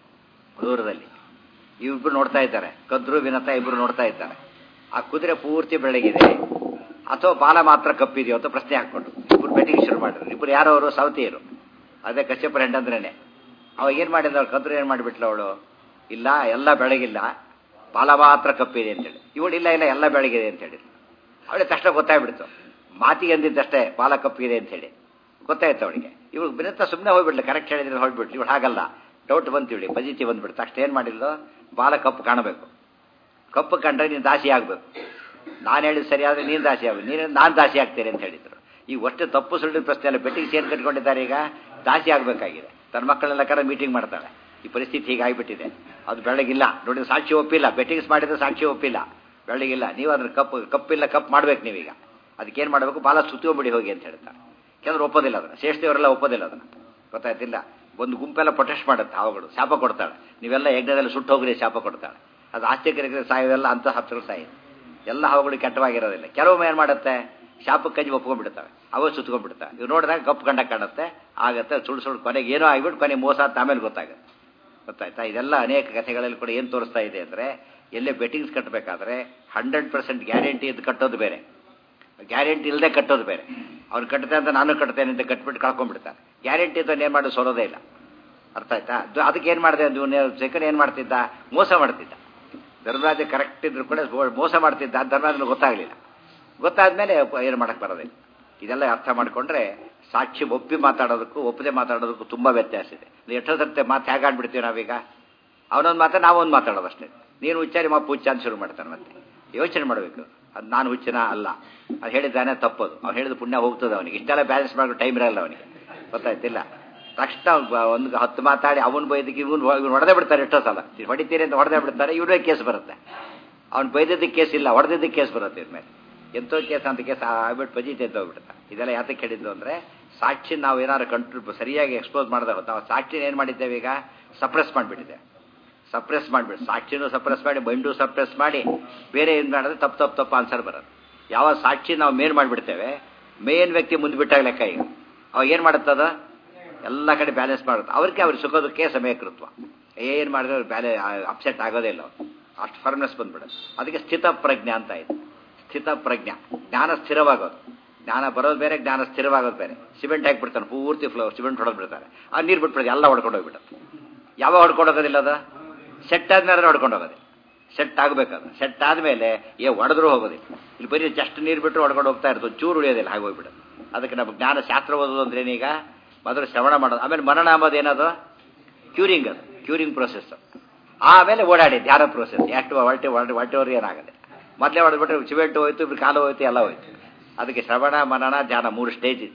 ದೂರದಲ್ಲಿ ಇಬ್ರು ನೋಡ್ತಾ ಇದ್ದಾರೆ ಕದ್ರು ವಿನತ ಇಬ್ರು ನೋಡ್ತಾ ಇದ್ದಾರೆ ಆ ಕುದುರೆ ಪೂರ್ತಿ ಬೆಳಗಿದೆ ಅಥವಾ ಬಾಲ ಮಾತ್ರ ಕಪ್ಪಿದೆಯೋ ಅಂತ ಪ್ರಶ್ನೆ ಹಾಕೊಂಡು ಇಬ್ರು ಬೆಟ್ಟಿಗೆ ಶುರು ಮಾಡಿದ್ರು ಇಬ್ರು ಯಾರೋ ಅವರು ಸೌತಿಯರು ಅದೇ ಕಶ್ಯಪರ ಹೆಂಡಂದ್ರೇನೆ ಅವಾಗ ಏನು ಮಾಡಿದ ಕದ್ರು ಏನು ಮಾಡಿಬಿಟ್ಲು ಅವಳು ಇಲ್ಲ ಎಲ್ಲ ಬೆಳಗಿಲ್ಲ ಬಾಲ ಮಾತ್ರ ಕಪ್ಪಿದೆ ಅಂತೇಳಿ ಇವಳು ಇಲ್ಲ ಇಲ್ಲ ಎಲ್ಲ ಬೆಳಗಿದೆ ಅಂತೇಳಿ ಅವಳಿಗೆ ತಕ್ಷಣ ಗೊತ್ತಾಗ್ಬಿಡ್ತು ಮಾತಿಗೆ ಅಂದಿದ್ದಷ್ಟೇ ಬಾಲ ಕಪ್ಪಿದೆ ಅಂತೇಳಿ ಗೊತ್ತಾಯ್ತು ಅವಳಿಗೆ ಇವಳು ಬಿನತ್ತ ಸುಮ್ಮನೆ ಹೋಗ್ಬಿಡ್ಲಿ ಕರೆಕ್ಟ್ ಹೇಳಿದ್ರೆ ಹೊರಡ್ಬಿಟ್ಲು ಇವಳು ಹಾಗಲ್ಲ ಡೌಟ್ ಬಂತು ಇವಳಿಗೆ ಪಜಿಟಿವ್ ಬಂದ್ಬಿಡ್ತು ತಕ್ಷಣ ಏನು ಮಾಡಿದ್ಲು ಬಾಲ ಕಪ್ಪು ಕಾಣಬೇಕು ಕಪ್ಪು ಕಂಡ್ರೆ ನೀನು ದಾಸಿ ಆಗಬೇಕು ನಾನು ಹೇಳಿದ ಸರಿ ಆದರೆ ನೀನು ದಾಸಿ ಆಗಬೇಕು ನೀನು ನಾನು ದಾಸಿ ಆಗ್ತೇನೆ ಅಂತ ಹೇಳಿದ್ರು ಈ ಒಟ್ಟು ತಪ್ಪು ಸುಳ್ಳು ಪ್ರಶ್ನೆ ಎಲ್ಲ ಬೆಟ್ಟಿಗೆ ಸೇರಿ ಕಟ್ಕೊಂಡಿದ್ದಾರೆ ಈಗ ದಾಸಿ ಆಗಬೇಕಾಗಿದೆ ತನ್ನ ಮಕ್ಕಳೆಲ್ಲ ಕರ ಮೀಟಿಂಗ್ ಮಾಡ್ತಾಳೆ ಈ ಪರಿಸ್ಥಿತಿ ಹೀಗಾಗಿಬಿಟ್ಟಿದೆ ಅದು ಬೆಳಗಿಲ್ಲ ನೋಡಿ ಸಾಕ್ಷಿ ಒಪ್ಪಿಲ್ಲ ಬೆಟ್ಟಿಂಗ್ಸ್ ಮಾಡಿದ್ರೆ ಸಾಕ್ಷಿ ಒಪ್ಪಿಲ್ಲ ಬೆಳಗಿಲ್ಲ ನೀವು ಅದ್ರ ಕಪ್ಪು ಕಪ್ಪಿಲ್ಲ ಕಪ್ ಮಾಡ್ಬೇಕು ನೀವೀಗ ಅದಕ್ಕೇನು ಮಾಡಬೇಕು ಬಾಲ ಸುತ್ತಕೊಂಬಿಡಿ ಹೋಗಿ ಅಂತ ಹೇಳ್ತಾರೆ ಕೆಲವರು ಒಪ್ಪೋದಿಲ್ಲ ಅದನ್ನು ಶ್ರೇಷ್ಠವರೆಲ್ಲ ಒಪ್ಪೋದಿಲ್ಲ ಅದನ್ನು ಗೊತ್ತಾಯ್ತಿಲ್ಲ ಒಂದು ಗುಂಪೆಲ್ಲ ಪ್ರೊಟೆಸ್ಟ್ ಮಾಡುತ್ತೆ ಅವುಗಳು ಶಾಪ ಕೊಡ್ತಾಳೆ ನೀವೆಲ್ಲ ಯಜ್ಞದಲ್ಲಿ ಸುಟ್ಟು ಹೋಗ್ರಿ ಶಾಪ ಕೊಡ್ತಾಳೆ ಅದು ಆಶ್ಚರ್ಯಕರಿಗೆ ಸಾಯೋದೆಲ್ಲ ಅಂತ ಹತ್ತಿರ ಸಾಯಿದೆ ಎಲ್ಲ ಹಾವುಗಳು ಕೆಟ್ಟವಾಗಿರೋದಿಲ್ಲ ಕೆಲವೊಮ್ಮೆ ಏನು ಮಾಡುತ್ತೆ ಶಾಪಕ್ಕೆ ಕಜ್ಜಿ ಒಪ್ಕೊಂಡ್ಬಿಡ್ತವೆ ಅವು ಸುತ್ಕೊಂಡ್ಬಿಡ್ತವೆ ಇವು ನೋಡಿದಾಗ ಕಪ್ಪು ಕಂಡ ಕಾಣುತ್ತೆ ಆಗತ್ತೆ ಸುಳ್ಳು ಸುಳ್ಳು ಕೊನೆಗೆ ಏನೋ ಆಗಿಬಿಟ್ಟು ಕೊನೆಗೆ ಮೋಸ ಅಂತ ಆಮೇಲೆ ಗೊತ್ತಾಗುತ್ತೆ ಗೊತ್ತಾಯ್ತಾ ಇದೆಲ್ಲ ಅನೇಕ ಕಥೆಗಳಲ್ಲಿ ಕೂಡ ಏನು ತೋರಿಸ್ತಾ ಇದೆ ಅಂದರೆ ಎಲ್ಲೇ ಬೆಟ್ಟಿಂಗ್ಸ್ ಕಟ್ಟಬೇಕಾದ್ರೆ ಹಂಡ್ರೆಡ್ ಪರ್ಸೆಂಟ್ ಗ್ಯಾರಂಟಿ ಇದ್ದು ಕಟ್ಟೋದು ಬೇರೆ ಗ್ಯಾರಂಟಿ ಇಲ್ಲದೆ ಕಟ್ಟೋದು ಬೇರೆ ಅವ್ನು ಕಟ್ಟತೆ ಅಂತ ನಾನು ಕಟ್ತೇನೆ ಅಂತ ಕಟ್ಬಿಟ್ಟು ಕಳ್ಕೊಂಡ್ಬಿಡ್ತಾನೆ ಗ್ಯಾರಂಟಿ ಇದ್ದವನು ಏನು ಮಾಡೋದು ಸೋಲೋದೇ ಇಲ್ಲ ಅರ್ಥ ಆಯ್ತಾ ಅದು ಅದಕ್ಕೆ ಏನು ಮಾಡಿದೆ ಅದು ಸೆಕೆಂಡ್ ಏನು ಮಾಡ್ತಿದ್ದ ಮೋಸ ಮಾಡ್ತಿದ್ದ ಧರ್ಮರಾಜ ಕರೆಕ್ಟ್ ಇದ್ರು ಕೂಡ ಮೋಸ ಮಾಡ್ತಿದ್ದ ಅದು ಧರ್ಮರಾಜನ ಗೊತ್ತಾಗಲಿಲ್ಲ ಗೊತ್ತಾದ್ಮೇಲೆ ಏನು ಮಾಡಕ್ಕೆ ಬರೋದಿಲ್ಲ ಇದೆಲ್ಲ ಅರ್ಥ ಮಾಡಿಕೊಂಡ್ರೆ ಸಾಕ್ಷಿ ಒಪ್ಪಿ ಮಾತಾಡೋದಕ್ಕೂ ಒಪ್ಪದೆ ಮಾತಾಡೋದಕ್ಕೂ ತುಂಬ ವ್ಯತ್ಯಾಸ ಇದೆ ಎಷ್ಟೋ ಸರ್ತೆ ಮಾತು ಹೇಗಾಡ್ಬಿಡ್ತೀವಿ ನಾವೀಗ ಅವನೊಂದು ಮಾತು ನಾವೊಂದು ಮಾತಾಡೋದು ಅಷ್ಟೇ ನೀನು ಹುಚ್ಚಾರಿ ಮಾ ಹುಚ್ಚ ಅಂತ ಶುರು ಮಾಡ್ತಾನೆ ಮತ್ತೆ ಯೋಚನೆ ಮಾಡಬೇಕು ಅದು ನಾನು ಹುಚ್ಚನ ಅಲ್ಲ ಅದು ಹೇಳಿದ್ದಾನೆ ತಪ್ಪದು ಅವ್ನು ಹೇಳಿದ ಪುಣ್ಯ ಹೋಗ್ತದೆ ಅವನಿಗೆ ಇಷ್ಟೆಲ್ಲ ಬ್ಯಾಲೆನ್ಸ್ ಮಾಡೋ ಟೈಮ್ ಇರಲ್ಲ ಅವನಿಗೆ ಗೊತ್ತಾಯ್ತಿಲ್ಲ ತಕ್ಷಣ ಒಂದು ಹತ್ತು ಮಾತಾಡಿ ಅವನು ಬೈದಕ್ಕೆ ಇವನು ಇವನು ಹೊಡೆದೇ ಬಿಡ್ತಾರೆ ಎಷ್ಟೋ ಸಲ ಹೊಡಿತೀರಿ ಅಂತ ಹೊಡೆದೇ ಬಿಡ್ತಾರೆ ಇವನೇ ಕೇಸ್ ಬರುತ್ತೆ ಅವ್ನು ಬೈದಿದ್ದಕ್ಕೆ ಕೇಸ್ ಇಲ್ಲ ಹೊಡೆದಿದ್ದಕ್ಕೆ ಕೇಸ್ ಬರುತ್ತೆ ಇದ್ರ ಮೇಲೆ ಎಂತೋ ಕೇಸ್ ಅಂತ ಕೇಸ್ ಆಗ್ಬಿಟ್ಟು ಪಜಿತೆ ಅಂತ ಹೋಗ್ಬಿಡ್ತಾರೆ ಇದೆಲ್ಲ ಯಾತಕ್ಕೆ ಹೇಳಿದ್ದು ಅಂದರೆ ಸಾಕ್ಷಿ ನಾವು ಏನಾದ್ರು ಕಂಟ್ರೋಲ್ ಸರಿಯಾಗಿ ಎಕ್ಸ್ಪೋಸ್ ಮಾಡಿದ ನಾವು ಸಾಕ್ಷಿನ ಏನು ಮಾಡಿದ್ದೇವೆ ಈಗ ಸಪ್ರೆಸ್ ಮಾಡಿಬಿಟ್ಟಿದ್ದೇವೆ ಸಪ್ರೆಸ್ ಮಾಡಿಬಿಟ್ಟು ಸಾಕ್ಷಿನೂ ಸಪ್ರೆಸ್ ಮಾಡಿ ಮೈಂಡು ಸಪ್ರೆಸ್ ಮಾಡಿ ಬೇರೆ ಏನು ಮಾಡಿದ್ರೆ ತಪ್ಪು ತಪ್ಪು ತಪ್ಪು ಆನ್ಸರ್ ಬರೋದು ಯಾವ ಸಾಕ್ಷಿ ನಾವು ಮೇನ್ ಮಾಡಿಬಿಡ್ತೇವೆ ಮೇನ್ ವ್ಯಕ್ತಿ ಮುಂದೆ ಬಿಟ್ಟಾಗ ಲೆಕ್ಕ ಈಗ ಅವಾಗ ಏನು ಮಾಡುತ್ತದ ಎಲ್ಲ ಕಡೆ ಬ್ಯಾಲೆನ್ಸ್ ಮಾಡುತ್ತೆ ಅವ್ರಿಗೆ ಅವ್ರಿಗೆ ಸುಖೋದಕ್ಕೆ ಸಮಯಕೃತ್ವ ಏನು ಮಾಡಿದ್ರೆ ಅವ್ರು ಬ್ಯಾಲೆ ಅಪ್ಸೆಟ್ ಆಗೋದೇ ಇಲ್ಲ ಅವ್ರು. ಅಷ್ಟು ಫರ್ಮ್ನೆಸ್ ಬಂದ್ಬಿಡೋದು ಅದಕ್ಕೆ ಸ್ಥಿತ ಪ್ರಜ್ಞೆ ಅಂತ ಇದೆ ಸ್ಥಿತ ಪ್ರಜ್ಞೆ ಜ್ಞಾನ ಸ್ಥಿರವಾಗೋದು ಜ್ಞಾನ ಬರೋದು ಬೇರೆ ಜ್ಞಾನ ಸ್ಥಿರವಾಗೋದು ಬೇರೆ ಸಿಮೆಂಟ್ ಹಾಕಿಬಿಡ್ತಾನೆ ಪೂರ್ತಿ ಫ್ಲೋ ಸಿಮೆಂಟ್ ಹೊಡೆದು ಬಿಡ್ತಾರೆ ಆ ನೀರು ಬಿಟ್ಬಿಡ್ತಾರೆ ಎಲ್ಲ ಹೊಡ್ಕೊಂಡು ಹೋಗ್ಬಿಡುತ್ತೆ ಯಾವಾಗ ಹೊಡ್ಕೊಂಡು ಹೋಗೋದಿಲ್ಲ ಅದು ಸೆಟ್ ಆದ್ಮೇಲೆ ಹೊಡ್ಕೊಂಡು ಹೋಗೋದು ಸೆಟ್ ಆಗಬೇಕದು ಸೆಟ್ ಆದಮೇಲೆ ಏ ಹೊಡೆದ್ರೂ ಹೋಗೋದಿಲ್ಲ ಇಲ್ಲಿ ಬರೀ ಜಸ್ಟ್ ನೀರು ಬಿಟ್ಟು ಹೊಡ್ಕೊಂಡು ಹೋಗ್ತಾ ಇರ್ತದೆ ಚೂರು ಉಳಿಯೋದಿಲ್ಲ ಹಾಗೆ ಹೋಗ್ಬಿಡೋದು ಅದಕ್ಕೆ ನಮ್ಮ ಜ್ಞಾನ ಶಾಸ್ತ್ರ ಓದೋದು ಅಂದ್ರೆ ಏನೀಗ ಮೊದಲು ಶ್ರವಣ ಮಾಡೋದು ಆಮೇಲೆ ಮರಣ ಅಂಬೋದು ಏನದು ಕ್ಯೂರಿಂಗ್ ಅದು ಕ್ಯೂರಿಂಗ್ ಪ್ರೊಸೆಸ್ ಆಮೇಲೆ ಓಡಾಡಿ ಧ್ಯಾನ ಪ್ರೊಸೆಸ್ ಎಷ್ಟು ಹೊರಟೆ ಹೊರಟೆ ಹೊರಟೆವ್ರು ಏನಾಗದೆ ಮೊದಲೇ ಹೊಡೆದ್ಬಿಟ್ರೆ ಸಿಮೆಂಟ್ ಹೋಯ್ತು ಇಬ್ರು ಕಾಲು ಹೋಯ್ತು ಎಲ್ಲ ಹೋಯ್ತು ಅದಕ್ಕೆ ಶ್ರವಣ ಮನನ ಧ್ಯಾನ ಮೂರು ಸ್ಟೇಜ್ ಇದೆ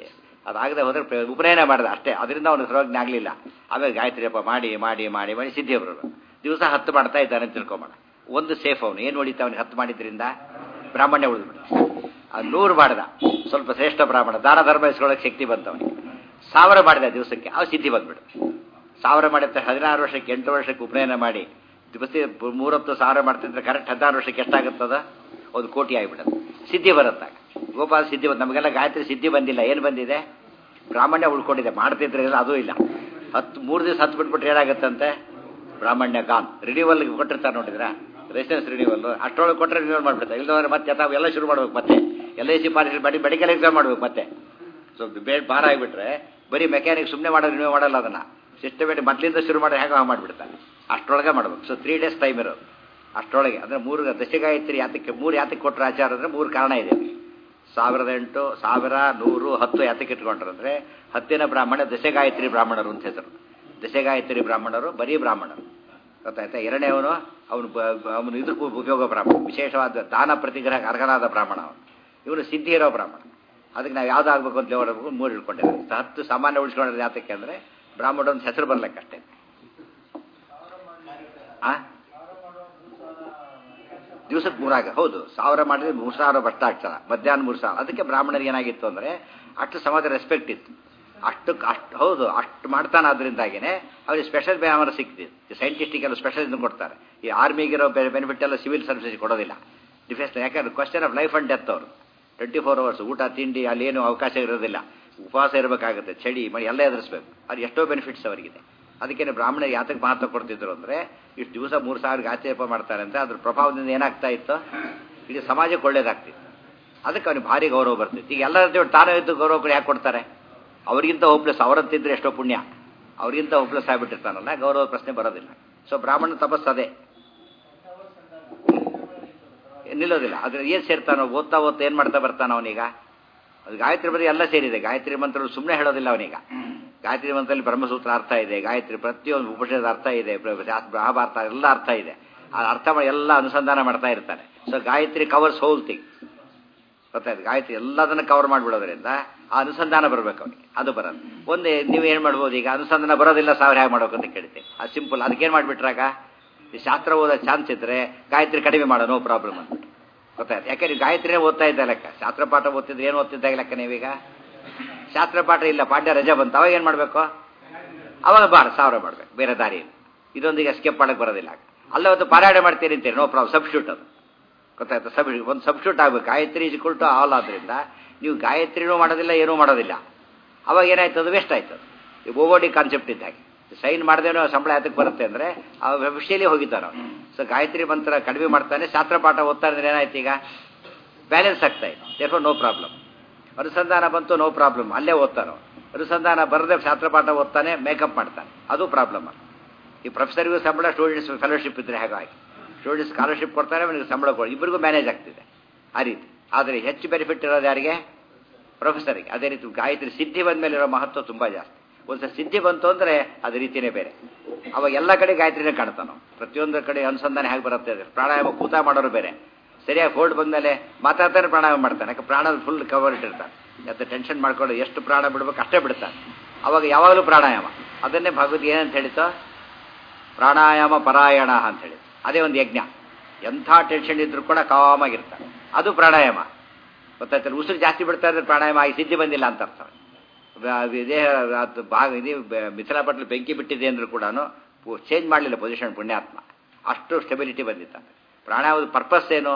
ಅದಾಗದೆ ಹೋದ್ರೆ ಪ್ರ- ಉಪನಯನ ಮಾಡಿದ ಅಷ್ಟೇ ಅದರಿಂದ ಅವನು ಸರ್ವಜ್ಞ ಆಗಲಿಲ್ಲ ಆಮೇಲೆ ಗಾಯತ್ರಿ ಜಪ ಮಾಡಿ ಮಾಡಿ ಮಾಡಿ ಮಾಡಿ ಸಿದ್ಧಿ ಬರೋದು ದಿವಸ ಹತ್ತು ಮಾಡ್ತಾ ಇದ್ದಾನೆ ಅಂತ ತಿಳ್ಕೊಂಬೋಣ ಒಂದು ಸೇಫ್ ಅವನು ಏನು ಹೊಡಿತಾ ಅವನಿಗೆ ಹತ್ತು ಮಾಡಿದ್ರಿಂದ ಬ್ರಾಹ್ಮಣ್ಯ ಉಳಿದ್ಬಿಟ್ಟು ಅದು ನೂರು ಮಾಡ್ದ ಸ್ವಲ್ಪ ಶ್ರೇಷ್ಠ ಬ್ರಾಹ್ಮಣ ದಾನ ಧರ್ಮ ಇಸ್ಕೊಳ್ಳೋಕೆ ಶಕ್ತಿ ಬಂತು ಅವನಿಗೆ ಸಾವಿರ ಮಾಡಿದ ದಿವಸಕ್ಕೆ ಅವು ಸಿದ್ಧಿ ಬಂದ್ಬಿಡು ಸಾವಿರ ಮಾಡಿದ್ರೆ ಹದಿನಾರು ವರ್ಷಕ್ಕೆ ಎಂಟು ವರ್ಷಕ್ಕೆ ಉಪನಯನ ಮಾಡಿ ದಿವಸ ಮೂರತ್ತು ಸಾವಿರ ಮಾಡ್ತಿದ್ರೆ ಕರೆಕ್ಟ್ ಹದಿನಾರು ವರ್ಷಕ್ಕೆ ಎಷ್ಟಾಗುತ್ತದ ಒಂದು ಕೋಟಿ ಆಗಿಬಿಡೋದು ಸಿದ್ಧಿ ಬರುತ್ತಾಗ ಗೋಪಾಲ ಸಿದ್ಧಿ ಬಂದು ನಮಗೆಲ್ಲ ಗಾಯತ್ರಿ ಸಿದ್ಧಿ ಬಂದಿಲ್ಲ ಏನು ಬಂದಿದೆ ಬ್ರಾಹ್ಮಣ್ಯ ಉಳ್ಕೊಂಡಿದೆ ಮಾಡ್ತಿದ್ರೆ ಅದೂ ಇಲ್ಲ ಹತ್ತು ಮೂರು ದಿವಸ ಹತ್ತು ಬಿಟ್ಬಿಟ್ರೆ ಏನಾಗುತ್ತಂತೆ ಬ್ರಾಹ್ಮಣ್ಯ ಗಾನ್ ರಿನ್ಯೂವಲ್ ಕೊಟ್ಟಿರ್ತಾರೆ ನೋಡಿದ್ರ ರೆಸಿಡೆನ್ಸ್ ರಿನ್ಯೂವಲ್ ಅಷ್ಟರೊಳಗೆ ಕೊಟ್ಟರೆ ರಿನ್ಯೂವಲ್ ಮಾಡ್ಬಿಡ್ತಾರೆ ಇಲ್ಲದ್ರೆ ಮತ್ತೆ ತಾವು ಎಲ್ಲ ಶುರು ಮಾಡ್ಬೇಕು ಮತ್ತೆ ಎಲ್ ಐ ಸಿ ಪಾಲಿಸಿ ಮಾಡಿ ಮೆಡಿಕಲ್ ಎಕ್ಸಾಮ್ ಮಾಡ್ಬೇಕು ಮತ್ತೆ ಸೊ ಬೇಡ ಭಾರ ಆಗಿಬಿಟ್ರೆ ಬರೀ ಮೆಕ್ಯಾನಿಕ್ ಸುಮ್ಮನೆ ಮಾಡೋದು ರಿನ್ಯೂ ಮಾಡಲ್ಲ ಅದನ್ನ ಸಿಸ್ಟಮೇಟಿಕ್ ಮೊದಲಿಂದ ಶುರು ಮಾಡಿ ಹೇಗೆ ಮಾಡಿಬಿಡ್ತಾನೆ ಅಷ್ಟರೊಳಗೆ ಮಾಡ್ಬೇಕು ಸೊ ತ್ರೀ ಡೇಸ್ ಟೈಮ್ ಇರೋದು ಅಷ್ಟರೊಳಗೆ ಅಂದರೆ ಮೂರು ದಶಗಾಯತ್ರಿ ಯಾತಕ್ಕೆ ಮೂರು ಯಾತಕ್ಕೆ ಕೊಟ್ಟರೆ ಆಚಾರ ಅಂದರೆ ಮೂರು ಕಾರಣ ಇದೆ ಅದಕ್ಕೆ. ಸಾವಿರದ ಎಂಟು ಸಾವಿರ ನೂರು ಹತ್ತು ಯಾತಕ್ಕೆ ಇಟ್ಕೊಂಡ್ರಂದ್ರೆ ಹತ್ತಿನ ಬ್ರಾಹ್ಮಣ ದಶಗಾಯತ್ರಿ ಬ್ರಾಹ್ಮಣರು ಅಂತ ಹೆಸರು ದಶಗಾಯತ್ರಿ ಬ್ರಾಹ್ಮಣರು ಬರೀ ಬ್ರಾಹ್ಮಣರು ಗೊತ್ತಾಯ್ತಾ ಎರಡನೇವನು ಅವನು ಅವನು ಇದಕ್ಕೂ ಉಪಯೋಗ ಬ್ರಾಹ್ಮಣ ವಿಶೇಷವಾದ ದಾನ ಪ್ರತಿಗ್ರಹ ಅರ್ಹನಾದ ಬ್ರಾಹ್ಮಣ ಅವನು ಇವನು ಸಿದ್ಧಿ ಇರೋ ಬ್ರಾಹ್ಮಣ ಅದಕ್ಕೆ ನಾವು ಯಾವ್ದಾಗಬೇಕು ಅಂತ ಹೇಳಬೇಕು ಮೂರು ಇಟ್ಕೊಂಡಿದ್ದಾರೆ ಹತ್ತು ಸಾಮಾನ್ಯ ಉಳಿಸ್ಕೊಂಡಿರೋದು ಯಾತಕ್ಕೆ ಅಂದರೆ ಬ್ರಾಹ್ಮಣ ಒಂದು ಹೆಸರು ಬರ್ಲಿಕ್ಕಷ್ಟೇ ಆ ದಿವಸಕ್ಕೆ ಮೂರಾಗ ಹೌದು ಸಾವಿರ ಮಾಡಿದ್ರೆ ಮೂರು ಸಾವಿರ ಭಷ್ಟ ಆಗ್ತದ ಮಧ್ಯಾಹ್ನ ಮೂರು ಸಾವಿರ ಅದಕ್ಕೆ ಬ್ರಾಹ್ಮಣರಿಗೆ ಏನಾಗಿತ್ತು ಅಂದರೆ ಅಷ್ಟು ಸಮಾಜ ರೆಸ್ಪೆಕ್ಟ್ ಇತ್ತು ಅಷ್ಟಕ್ಕೆ ಅಷ್ಟು ಹೌದು ಅಷ್ಟು ಮಾಡ್ತಾನೆ ಅದರಿಂದಾಗಿನೇ ಅವ್ರಿಗೆ ಸ್ಪೆಷಲ್ ಬ್ಯಾಮರ್ ಸಿಕ್ತಿತ್ತು ಸೈಂಟಿಸ್ಟಿಗೆಲ್ಲ ಸ್ಪೆಷಲ್ ಇದನ್ನು ಕೊಡ್ತಾರೆ ಈ ಆರ್ಮಿಗಿರೋ ಬೆನಿಫಿಟ್ ಎಲ್ಲ ಸಿವಿಲ್ ಸರ್ವಿಸ್ ಕೊಡೋದಿಲ್ಲ ಡಿಫೆನ್ಸ್ ಯಾಕಂದ್ರೆ question of life and death ಅವರು ಟ್ವೆಂಟಿ ಫೋರ್ ಅವರ್ಸ್ ಊಟ ತಿಂಡಿ ಅಲ್ಲಿ ಏನು ಅವಕಾಶ ಇರೋದಿಲ್ಲ ಉಪವಾಸ ಇರಬೇಕಾಗುತ್ತೆ ಚಳಿ ಮಳೆ ಎಲ್ಲ ಎದುರಿಸ್ಬೇಕು ಅದು ಎಷ್ಟೋ ಬೆನಿಫಿಟ್ಸ್ ಅವರಿಗಿದೆ ಅದಕ್ಕೇನೆ ಬ್ರಾಹ್ಮಣರಿಗೆ ಯಾತಕ್ಕೆ ಮಹತ್ವ ಕೊಡ್ತಿದ್ರು ಅಂದರೆ ಇಷ್ಟು ದಿವಸ ಮೂರು ಸಾವಿರ ಗಾಚೇಪ ಮಾಡ್ತಾರೆ ಅಂತ ಅದ್ರ ಪ್ರಭಾವದಿಂದ ಏನಾಗ್ತಾ ಇತ್ತು ಇಡೀ ಸಮಾಜಕ್ಕೆ ಒಳ್ಳೇದಾಗ್ತಿತ್ತು ಅದಕ್ಕೆ ಅವನಿಗೆ ಭಾರಿ ಗೌರವ ಬರ್ತಿತ್ತು ಈಗ ಎಲ್ಲರ ದೇವ್ರು ತಾನೇ ಇದ್ದು ಗೌರವ ಕೂಡ ಯಾಕೆ ಕೊಡ್ತಾರೆ ಅವರಿಗಿಂತ ಹೋಪ್ಲೆಸ್ ಅವರಂತಿದ್ರೆ ಎಷ್ಟೋ ಪುಣ್ಯ ಅವರಿಗಿಂತ ಹೋಪ್ಲೆಸ್ ಆಗಿಬಿಟ್ಟಿರ್ತಾನಲ್ಲ ಗೌರವ ಪ್ರಶ್ನೆ ಬರೋದಿಲ್ಲ ಸೊ ಬ್ರಾಹ್ಮಣ ತಪಸ್ಸು ಅದೇ ನಿಲ್ಲೋದಿಲ್ಲ ಅದ್ರ ಏನು ಸೇರ್ತಾನೋ ಓದ್ತಾ ಓದ್ತಾ ಏನು ಮಾಡ್ತಾ ಬರ್ತಾನ ಅವನೀಗ ಅದು ಗಾಯತ್ರಿ ಬರೀ ಎಲ್ಲ ಸೇರಿದೆ ಗಾಯತ್ರಿ ಮಂತ್ರ ಸುಮ್ಮನೆ ಹೇಳೋದಿಲ್ಲ ಅವನೀಗ ಗಾಯತ್ರಿ ಮಂತ್ರದಲ್ಲಿ ಬ್ರಹ್ಮಸೂತ್ರ ಅರ್ಥ ಇದೆ ಗಾಯತ್ರಿ ಪ್ರತಿಯೊಂದು ಉಪನಿಷದ ಅರ್ಥ ಇದೆ ಮಹಾಭಾರತ ಎಲ್ಲ ಅರ್ಥ ಇದೆ ಆ ಅರ್ಥ ಮಾಡಿ ಎಲ್ಲ ಅನುಸಂಧಾನ ಮಾಡ್ತಾ ಇರ್ತಾನೆ so Gayatri covers whole thing ಗೊತ್ತಾಯ್ತು ಗಾಯತ್ರಿ ಎಲ್ಲದನ್ನ ಕವರ್ ಮಾಡಿಬಿಡೋದ್ರಿಂದ ಆ ಅನುಸಂಧಾನ ಬರಬೇಕು ಅವನಿಗೆ ಅದು ಬರೋದು ಒಂದೇ ನೀವು ಏನು ಮಾಡ್ಬೋದು ಈಗ ಅನುಸಂಧಾನ ಬರೋದಿಲ್ಲ ಸಾವಿರ ಹೇಗೆ ಮಾಡ್ಬೇಕು ಅಂತ ಕೇಳ್ತೀವಿ ಅದು ಸಿಂಪಲ್ ಅದಕ್ಕೇನು ಮಾಡಿಬಿಟ್ರಾಗ ಈ ಶಾಸ್ತ್ರ ಓದೋ ಚಾನ್ಸ್ ಇದ್ರೆ ಗಾಯತ್ರಿ ಕಡಿಮೆ ಮಾಡೋ ನೋ ಪ್ರಾಬ್ಲಮ್ ಅಂದ್ಬಿಟ್ಟು ಗೊತ್ತಾಯ್ತು ಯಾಕೆ ನೀವು ಗಾಯತ್ರಿನೇ ಓದ್ತಾ ಇದ್ದ ಲೆಕ್ಕ ಶಾಸ್ತ್ರ ಪಾಠ ಓದ್ತಿದ್ರೆ ಏನು ಓದ್ತಿದ್ದಾಗ ಲೆಕ್ಕ ನೀವೀಗ ಶಾಸ್ತ್ರ ಪಾಠ ಇಲ್ಲ ಪಾಠ್ಯ ರಜೆ ಬಂತು ಅವಾಗ ಏನು ಮಾಡಬೇಕು ಅವಾಗ ಬಾರ ಸಾವಿರ ಮಾಡ್ಬೇಕು ಬೇರೆ ದಾರಿ ಇಲ್ಲ ಇದೊಂದಿಗೆ ಸ್ಕೆಪ್ ಮಾಡಕ್ಕೆ ಬರೋದಿಲ್ಲ ಅಲ್ಲ ಒಂದು ಪಾರಾಯಣ ಮಾಡ್ತೀರಿ ಅಂತೀರಿ ನೋ ಪ್ರಾಬ್ಲಮ್ ಸಬ್ಸ್ಟ್ಯೂಟ್ ಅದು ಗೊತ್ತಾಯ್ತು ಸಬ್ ಒಂದು ಸಬ್ಸ್ಟ್ಯೂಟ್ ಆಗಬೇಕು ಗಾಯತ್ರಿ ಇಸ್ ಟು ಆಲ್ ಆದ್ರಿಂದ ನೀವು ಗಾಯತ್ರಿನೂ ಮಾಡೋದಿಲ್ಲ ಏನೂ ಮಾಡೋದಿಲ್ಲ ಅವಾಗ ಏನಾಯ್ತು ಅದು ವೇಸ್ಟ್ ಆಯ್ತು ಈ ಓವೋಡಿ ಕಾನ್ಸೆಪ್ಟ್ ಇದ್ದಾಗೆ ಸೈನ್ ಮಾಡದೇನೋ ಸಂಬಳ ಯಾತಕ್ಕೆ ಬರುತ್ತೆ ಅಂದರೆ ಆ ವಿಷಯಲ್ಲಿ ಹೋಗಿದ್ದಾನೆ ಅವನು ಸೊ ಗಾಯತ್ರಿ ಮಂತ್ರ ಕಡಿಮೆ ಮಾಡ್ತಾನೆ ಶಾಸ್ತ್ರ ಪಾಠ ಓದ್ತಾನೆ ಅಂದ್ರೆ ಏನಾಯ್ತು ಈಗ ಬ್ಯಾಲೆನ್ಸ್ ಆಗ್ತಾ ಇದೆ ದೇರ್ಫೋರ್ ನೋ ಪ್ರಾಬ್ಲಮ್ ಅನುಸಂಧಾನ ಬಂತು ನೋ ಪ್ರಾಬ್ಲಮ್ ಅಲ್ಲೇ ಓದ್ತಾನೋ ಅನುಸಂಧಾನ ಬರದೆ ಶಾಸ್ತ್ರ ಪಾಠ ಓದ್ತಾನೆ ಮೇಕಪ್ ಮಾಡ್ತಾನೆ ಅದು ಪ್ರಾಬ್ಲಮ್ ಈ ಪ್ರೊಫೆಸರ್ಗೂ ಸಂಬಳ ಸ್ಟೂಡೆಂಟ್ಸ್ ಫೆಲೋಶಿಪ್ ಇದ್ರೆ ಹಾಗಾಗಿ ಸ್ಟೂಡೆಂಟ್ಸ್ ಸ್ಕಾಲರ್ಶಿಪ್ ಕೊಡ್ತಾರೆ ಅವನಿಗೆ ಸಂಬಳ ಕೊಡಿ ಇಬ್ಬರಿಗೂ ಮ್ಯಾನೇಜ್ ಆಗ್ತಿದೆ ಆ ರೀತಿ ಆದರೆ ಹೆಚ್ಚು ಬೆನಿಫಿಟ್ ಇರೋದು ಯಾರಿಗೆ ಪ್ರೊಫೆಸರಿಗೆ ಅದೇ ರೀತಿ ಗಾಯತ್ರಿ ಸಿದ್ಧಿ ಬಂದ ಮೇಲೆ ಇರೋ ಮಹತ್ವ ತುಂಬ ಜಾಸ್ತಿ ಒಂದ್ಸಲ ಸಿದ್ಧಿ ಬಂತು ಅಂದರೆ ಅದು ರೀತಿಯೇ ಬೇರೆ ಅವಾಗ ಎಲ್ಲ ಕಡೆ ಗಾಯತ್ರಿನೇ ಕಾಣ್ತಾನೋ ಪ್ರತಿಯೊಂದು ಕಡೆ ಅನುಸಂಧಾನ ಹೇಗೆ ಬರುತ್ತೆ ಅದು ಪ್ರಾಣಾಯಾಮ ಕೂತ ಮಾಡೋರು ಬೇರೆ ಸರಿಯಾಗಿ ಹೋಲ್ಡ್ ಬಂದಮೇಲೆ ಮಾತಾಡ್ತಾನೆ ಪ್ರಾಣಾಯಾಮ ಮಾಡ್ತಾನೆ ಯಾಕೆ ಪ್ರಾಣ ಫುಲ್ ಕವರ್ ಇಟ್ಟಿರ್ತಾನೆ ಮತ್ತು ಟೆನ್ಷನ್ ಮಾಡ್ಕೊಂಡು ಎಷ್ಟು ಪ್ರಾಣ ಬಿಡ್ಬೇಕು ಅಷ್ಟೇ ಬಿಡ್ತಾನೆ ಅವಾಗ ಯಾವಾಗಲೂ ಪ್ರಾಣಾಯಾಮ ಅದನ್ನೇ ಭಗವದ್ ಏನಂತ ಹೇಳಿತೋ ಪ್ರಾಣಾಯಾಮ ಪರಾಯಣ ಅಂತ ಹೇಳಿ ಅದೇ ಒಂದು ಯಜ್ಞ ಎಂಥ ಟೆನ್ಷನ್ ಇದ್ರೂ ಕೂಡ ಕಾಮಾಗಿರ್ತಾನೆ ಅದು ಪ್ರಾಣಾಯಾಮ ಗೊತ್ತಾಯ್ತಲ್ಲ ಉಸಿರು ಜಾಸ್ತಿ ಬಿಡ್ತಾ ಇದ್ರೆ ಪ್ರಾಣಾಯಾಮ ಆಗಿ ಸಿದ್ಧಿ ಬಂದಿಲ್ಲ ಅಂತ ಅರ್ಥ ದೇಹ ಅದು ಭಾಗ ಇದು ಮಿಥಿಲಾ ಪಟ್ಲು ಬೆಂಕಿ ಬಿಟ್ಟಿದೆ ಅಂದ್ರೂ ಕೂಡ ಚೇಂಜ್ ಮಾಡಲಿಲ್ಲ ಪೊಸಿಷನ್ ಪುಣ್ಯಾತ್ಮ ಅಷ್ಟು ಸ್ಟೆಬಿಲಿಟಿ ಬಂದಿತ್ತಾನೆ ಪ್ರಾಣಾಯಾಮದ ಪರ್ಪಸ್ ಏನು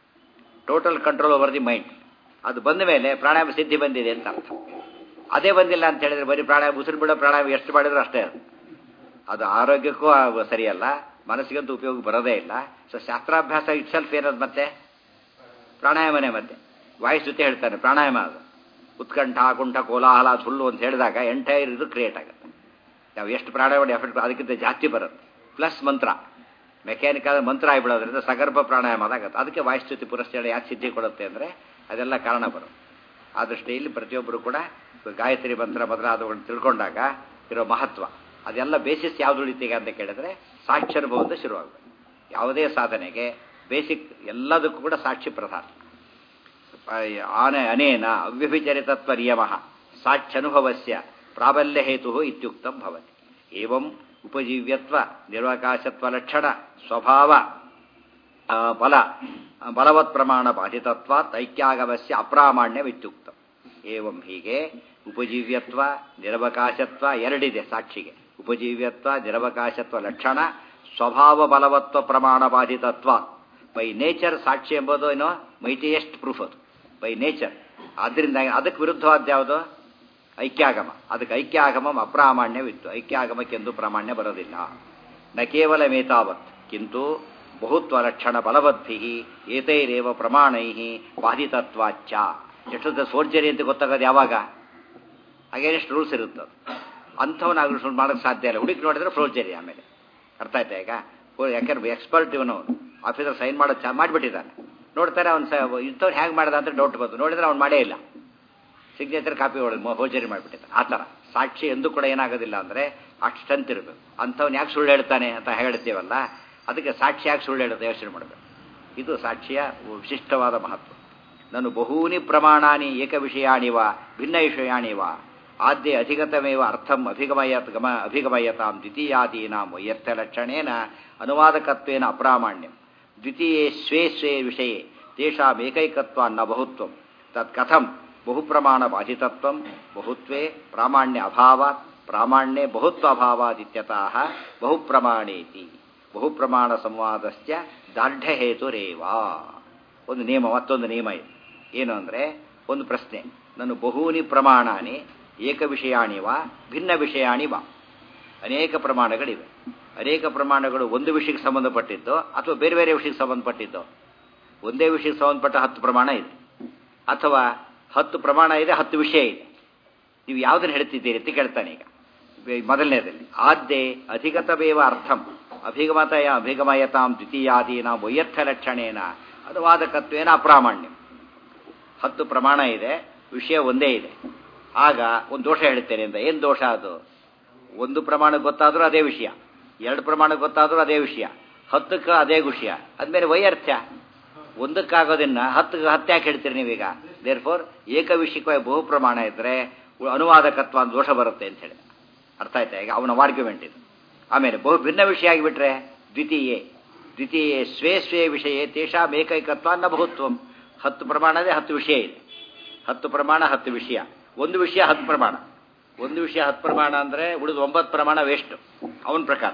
total control over the mind ಅದು ಬಂದ ಮೇಲೆ ಪ್ರಾಣಾಯಾಮ ಸಿದ್ಧಿ ಬಂದಿದೆ ಅಂತ ಅರ್ಥ ಅದೇ ಬಂದಿಲ್ಲ ಅಂತ ಹೇಳಿದ್ರೆ ಬರೀ ಪ್ರಾಣಾಯಾಮ ಉಸಿರು ಬಿಡೋ ಪ್ರಾಣಾಯಾಮ ಎಷ್ಟು ಮಾಡಿದ್ರು ಅಷ್ಟೇ ಅದು ಅದು ಆರೋಗ್ಯಕ್ಕೂ ಸರಿಯಲ್ಲ ಮನಸ್ಸಿಗಂತೂ ಉಪಯೋಗ ಬರೋದೇ ಇಲ್ಲ ಸೊ ಶಾಸ್ತ್ರಾಭ್ಯಾಸ ಇಟ್ಸೆಲ್ಫ್ ಏನದು ಮತ್ತೆ ಪ್ರಾಣಾಯಾಮನೇ ಮತ್ತೆ ವಾಯ್ಸ್ ಜೊತೆ ಹೇಳ್ತಾನೆ ಪ್ರಾಣಾಯಾಮ ಅದು ಉತ್ಕಂಠ ಕುಂಠ ಕೋಲಾಹಲ ಸುಳ್ಳು ಅಂತ ಹೇಳಿದಾಗ ಎಂಟೈರ್ ಇದು ಕ್ರಿಯೇಟ್ ಆಗುತ್ತೆ ನಾವು ಎಷ್ಟು ಪ್ರಾಣಾಯಾಮ ಎಫೆಕ್ಟ್ ಅದಕ್ಕಿಂತ ಜಾಸ್ತಿ ಬರುತ್ತೆ ಪ್ಲಸ್ ಮಂತ್ರ ಮೆಕ್ಯಾನಿಕಲ್ ಮಂತ್ರ ಆಗಿಬಿಡೋದ್ರಿಂದ ಸಗರ್ಭ ಪ್ರಾಣಾಯಾಮ ಅದಾಗತ್ತೆ ಅದಕ್ಕೆ ವಾಯುಸ್ತುತಿ ಪುರಸ್ಕಾರ ಯಾಕೆ ಸಿದ್ಧಿ ಕೊಡುತ್ತೆ ಅಂದರೆ ಅದೆಲ್ಲ ಕಾರಣ ಬರುತ್ತೆ ಆ ದೃಷ್ಟಿಯಲ್ಲಿ ಪ್ರತಿಯೊಬ್ಬರು ಕೂಡ ಗಾಯತ್ರಿ ಮಂತ್ರ ಮೊದಲಾದವುಗಳನ್ನು ತಿಳ್ಕೊಂಡಾಗ ಇರೋ ಮಹತ್ವ ಅದೆಲ್ಲ ಬೇಸಿಸ್ ಯಾವ್ದು ಉಳಿತೀಗ ಅಂತ ಕೇಳಿದ್ರೆ ಸಾಕ್ಷಾನುಭವದಿಂದ ಶುರುವಾಗಬೇಕು ಯಾವುದೇ ಸಾಧನೆಗೆ ಬೇಸಿಕ್ ಎಲ್ಲದಕ್ಕೂ ಕೂಡ ಸಾಕ್ಷಿ ಪ್ರಧಾನ ಆನೆ ಅನೇನ ಅವ್ಯಭಿಚರಿತತ್ವ ನಿಯಮ ಸಾಕ್ಷ್ಯನುಭವಸ್ಯ ಪ್ರಾಬಲ್ಯ ಹೇತು ಇತ್ಯುಕ್ತಂ ಭವತಿ ಏವಂ ಉಪಜೀವ್ಯತ್ವ ನಿರ್ವಕಾಶತ್ವ ಲಕ್ಷಣ ಸ್ವಭಾವ ಆ, ಬಲ ಬಲವತ್ ಪ್ರಮಾಣ ಬಾಧಿತತ್ವಾತ್ ಐಕ್ಯಾಗಮಸ್ಯ ಅಪ್ರಾಮಾಣ್ಯವಿತ್ಯುಕ್ತ ಏವಂ ಹೀಗೆ ಉಪಜೀವ್ಯತ್ವ ನಿರವಕಾಶತ್ವ ಎರಡಿದೆ ಸಾಕ್ಷಿಗೆ ಉಪಜೀವ್ಯತ್ವ ನಿರವಕಾಶತ್ವ ಲಕ್ಷಣ ಸ್ವಭಾವ ಬಲವತ್ವ ಪ್ರಮಾಣ ಬಾಧಿತತ್ವ ಬೈ ನೇಚರ್ ಸಾಕ್ಷಿ ಎಂಬುದು ಏನೋ ಮೈಟಿಯೆಸ್ಟ್ ಪ್ರೂಫ್ ಅದು ಬೈ ನೇಚರ್ ಆದ್ರಿಂದ ಅದಕ್ಕೆ ವಿರುದ್ಧವಾದ ಯಾವುದು ಐಕ್ಯಾಗಮ ಅದಕ್ಕೆ ಐಕ್ಯಾಗಮ ಅಪ್ರಾಮಾಣ್ಯವಿತ್ತು ಐಕ್ಯಾಗಮಕ್ಕೆಂದು ಪ್ರಾಮಾಣ್ಯ ಬರೋದಿಲ್ಲ ನ ಕೇವಲ ಮೇತಾವತ್ ಕಿಂತು ಬಹುತ್ವ ಲಕ್ಷಣ ಬಲವದ್ಭಿ ಏತೈರೇವ ಪ್ರಮಾಣೈ ಬಾಧಿತತ್ವಾಚ್ಚ ಎಷ್ಟೊತ್ತ ಸೋರ್ಜರಿ ಅಂತ ಗೊತ್ತಾಗೋದು ಯಾವಾಗ ಅಗೇನೆಸ್ಟ್ ರೂಲ್ಸ್ ಇರುತ್ತೆ ಅದು ಅಂಥವನಾಗ ಮಾಡೋಕ್ಕೆ ಸಾಧ್ಯ ಇಲ್ಲ ಹುಡುಕಿ ನೋಡಿದ್ರೆ ಫೋರ್ಜರಿ ಆಮೇಲೆ ಅರ್ಥ ಆಯ್ತಾ ಈಗ ಹೋ- ಯಾಕಂದ್ರೆ ಎಕ್ಸ್ಪರ್ಟ್ ಇವನು ಆಫೀಸರ್ ಸೈನ್ ಮಾಡೋ ಚಾ ಮಾಡಿಬಿಟ್ಟಿದ್ದಾನೆ ನೋಡ್ತಾರೆ ಅವ್ನು ಸ ಇಂಥವ್ರು ಹೇಗೆ ಮಾಡ್ದ ಅಂತ ಡೌಟ್ ಬಂತು ನೋಡಿದ್ರೆ ಅವ್ನು ಮಾಡೇ ಇಲ್ಲ ಸಿಗ್ನೇಚರ್ ಕಾಪಿ ಹೊಡೆದು ಹೋಜರಿ ಮಾಡಿಬಿಟ್ಟಿದ್ದಾನೆ ಆ ಥರ ಸಾಕ್ಷಿ ಎಂದೂ ಕೂಡ ಏನಾಗೋದಿಲ್ಲ ಅಂದರೆ ಅಷ್ಟು ಸ್ಟ್ರೆಂತ್ ಇರಬೇಕು ಅಂಥವ್ನು ಯಾಕೆ ಸುಳ್ಳು ಹೇಳ್ತಾನೆ ಅಂತ ಹೇಳ್ತೀವಲ್ಲ ಅದಕ್ಕೆ ಸಾಕ್ಷಿ ಯಾಕೆ ಸುಳ್ಳು ಹೇಳುತ್ತೆ ಯೋಚನೆ ಮಾಡಬೇಕು ಇದು ಸಾಕ್ಷಿಯ ವಿಶಿಷ್ಟವಾದ ಮಹತ್ವ ನಾನು ಬಹೂನಿ ಪ್ರಮಾಣಾನಿ ಏಕ ವಿಷಯಾಣಿವ ಭಿನ್ನ ವಿಷಯಾಣಿವ ಆದ್ಯ ಅಧಿಗತಮೇವ ಅರ್ಥಂ ಅಭಿಗಮಯತ್ ಗಮ ಅಭಿಗಮಯತಾಂ ದ್ವಿತೀಯಾದೀನಾಂ ವೈಯರ್ಥಲಕ್ಷಣೇನ ಅನುವಾದಕತ್ವೇನ ಅಪ್ರಾಮಾಣ್ಯಂ ದ್ವಿತೀಯೇ ಸ್ವೇ ಸ್ವೇ ವಿಷಯೇ ತೇಷಾಂ ಏಕೈಕತ್ವ ನ ಬಹುತ್ವಂ ತತ್ ಕಥಂ ಬಹುಪ್ರಮಾಣ ಬಾಧಿತತ್ವಂ ಬಹುತ್ವೇ ಪ್ರಾಮಾಣ್ಯ ಅಭಾವಾತ್ ಪ್ರಾಮಾಣ್ಯೆ ಬಹುತ್ವ ಅಭಾವಾದಿತ್ಯತಃ ಬಹುಪ್ರಮಾಣೇತಿ ಬಹುಪ್ರಮಾಣ ಸಂವಾದಸ್ಯ ದಾರ್ಢ್ಯ ಹೇತುರೇವಾ ಒಂದು ನಿಯಮ ಮತ್ತೊಂದು ನಿಯಮ ಇದೆ ಏನು ಅಂದರೆ ಒಂದು ಪ್ರಶ್ನೆ ನಾನು ಬಹೂನಿ ಪ್ರಮಾಣಾನಿ ಏಕ ವಿಷಯಾಣಿವ ಭಿನ್ನ ವಿಷಯಾಣಿವ ಅನೇಕ ಪ್ರಮಾಣಗಳಿವೆ ಅನೇಕ ಪ್ರಮಾಣಗಳು ಒಂದು ವಿಷಯಕ್ಕೆ ಸಂಬಂಧಪಟ್ಟಿದ್ದು ಅಥವಾ ಬೇರೆ ಬೇರೆ ವಿಷಯಕ್ಕೆ ಸಂಬಂಧಪಟ್ಟಿದ್ದು ಒಂದೇ ವಿಷಯಕ್ಕೆ ಸಂಬಂಧಪಟ್ಟ ಹತ್ತು ಪ್ರಮಾಣ ಇದೆ ಅಥವಾ ಹತ್ತು ಪ್ರಮಾಣ ಇದೆ ಹತ್ತು ವಿಷಯ ಇದೆ ನೀವು ಯಾವುದನ್ನು ಹೇಳ್ತಿದ್ದೀರಿ ಅಂತ ಕೇಳ್ತಾನೆ ಈಗ ಬೆ- ಮೊದಲನೇದಲ್ಲಿ ಆದ್ಯೆ ಅಧಿಗತವೇವ ಅರ್ಥಂ ಅಭಿಗಮತಯ ಅಭಿಗಮಯತಾಂ ದ್ವಿತೀಯಾದೀನ ವೈಯರ್ಥ ಲಕ್ಷಣೇನ ಅನುವಾದಕತ್ವೇನ ಅಪ್ರಾಮಾಣ್ಯಂ ಹತ್ತು ಪ್ರಮಾಣ ಇದೆ ವಿಷಯ ಒಂದೇ ಇದೆ ಆಗ ಒಂದು ದೋಷ ಹೇಳ್ತೇನೆ ಅಂತ ಏನು ದೋಷ ಅದು ಒಂದು ಪ್ರಮಾಣ ಗೊತ್ತಾದರೂ ಅದೇ ವಿಷಯ ಎರಡು ಪ್ರಮಾಣ ಗೊತ್ತಾದರೂ ಅದೇ ವಿಷಯ ಹತ್ತಕ್ಕೆ ಅದೇ ವಿಷಯ ಅದ್ಮೇಲೆ ವೈಯರ್ಥ್ಯ ಒಂದಕ್ಕಾಗೋದನ್ನ ಹತ್ತು ಹತ್ತು ಯಾಕೆ ಹೇಳ್ತೀರಿ ನೀವೀಗ ದೇರ್ ಫೋರ್ ಏಕ ವಿಷಯಕ್ಕೆ ಬಹು ಪ್ರಮಾಣ ಇದ್ದರೆ ಅನುವಾದಕತ್ವ ಅಂತ ದೋಷ ಬರುತ್ತೆ ಅಂತ ಹೇಳಿದ ಅರ್ಥ ಆಯ್ತಾ ಈಗ ಅವನ ಆರ್ಗ್ಯುಮೆಂಟ್ ಇದು ಆಮೇಲೆ ಬಹು ಭಿನ್ನ ವಿಷಯ ಆಗಿಬಿಟ್ರೆ ದ್ವಿತೀಯೇ ದ್ವಿತೀಯೇ ಸ್ವೇ ಸ್ವೇ ವಿಷಯ ತೇಷಾಂ ಏಕೈಕತ್ವ ನ ಬಹುತ್ವಂ ಹತ್ತು ಪ್ರಮಾಣದೇ ಹತ್ತು ವಿಷಯ ಇದೆ ಹತ್ತು ಪ್ರಮಾಣ ಹತ್ತು ವಿಷಯ ಒಂದು ವಿಷಯ ಹತ್ತು ಪ್ರಮಾಣ ಒಂದು ವಿಷಯ ಹತ್ತು ಪ್ರಮಾಣ ಅಂದರೆ ಉಳಿದ ಒಂಬತ್ತು ಪ್ರಮಾಣ ವೇಸ್ಟ್ ಅವನ ಪ್ರಕಾರ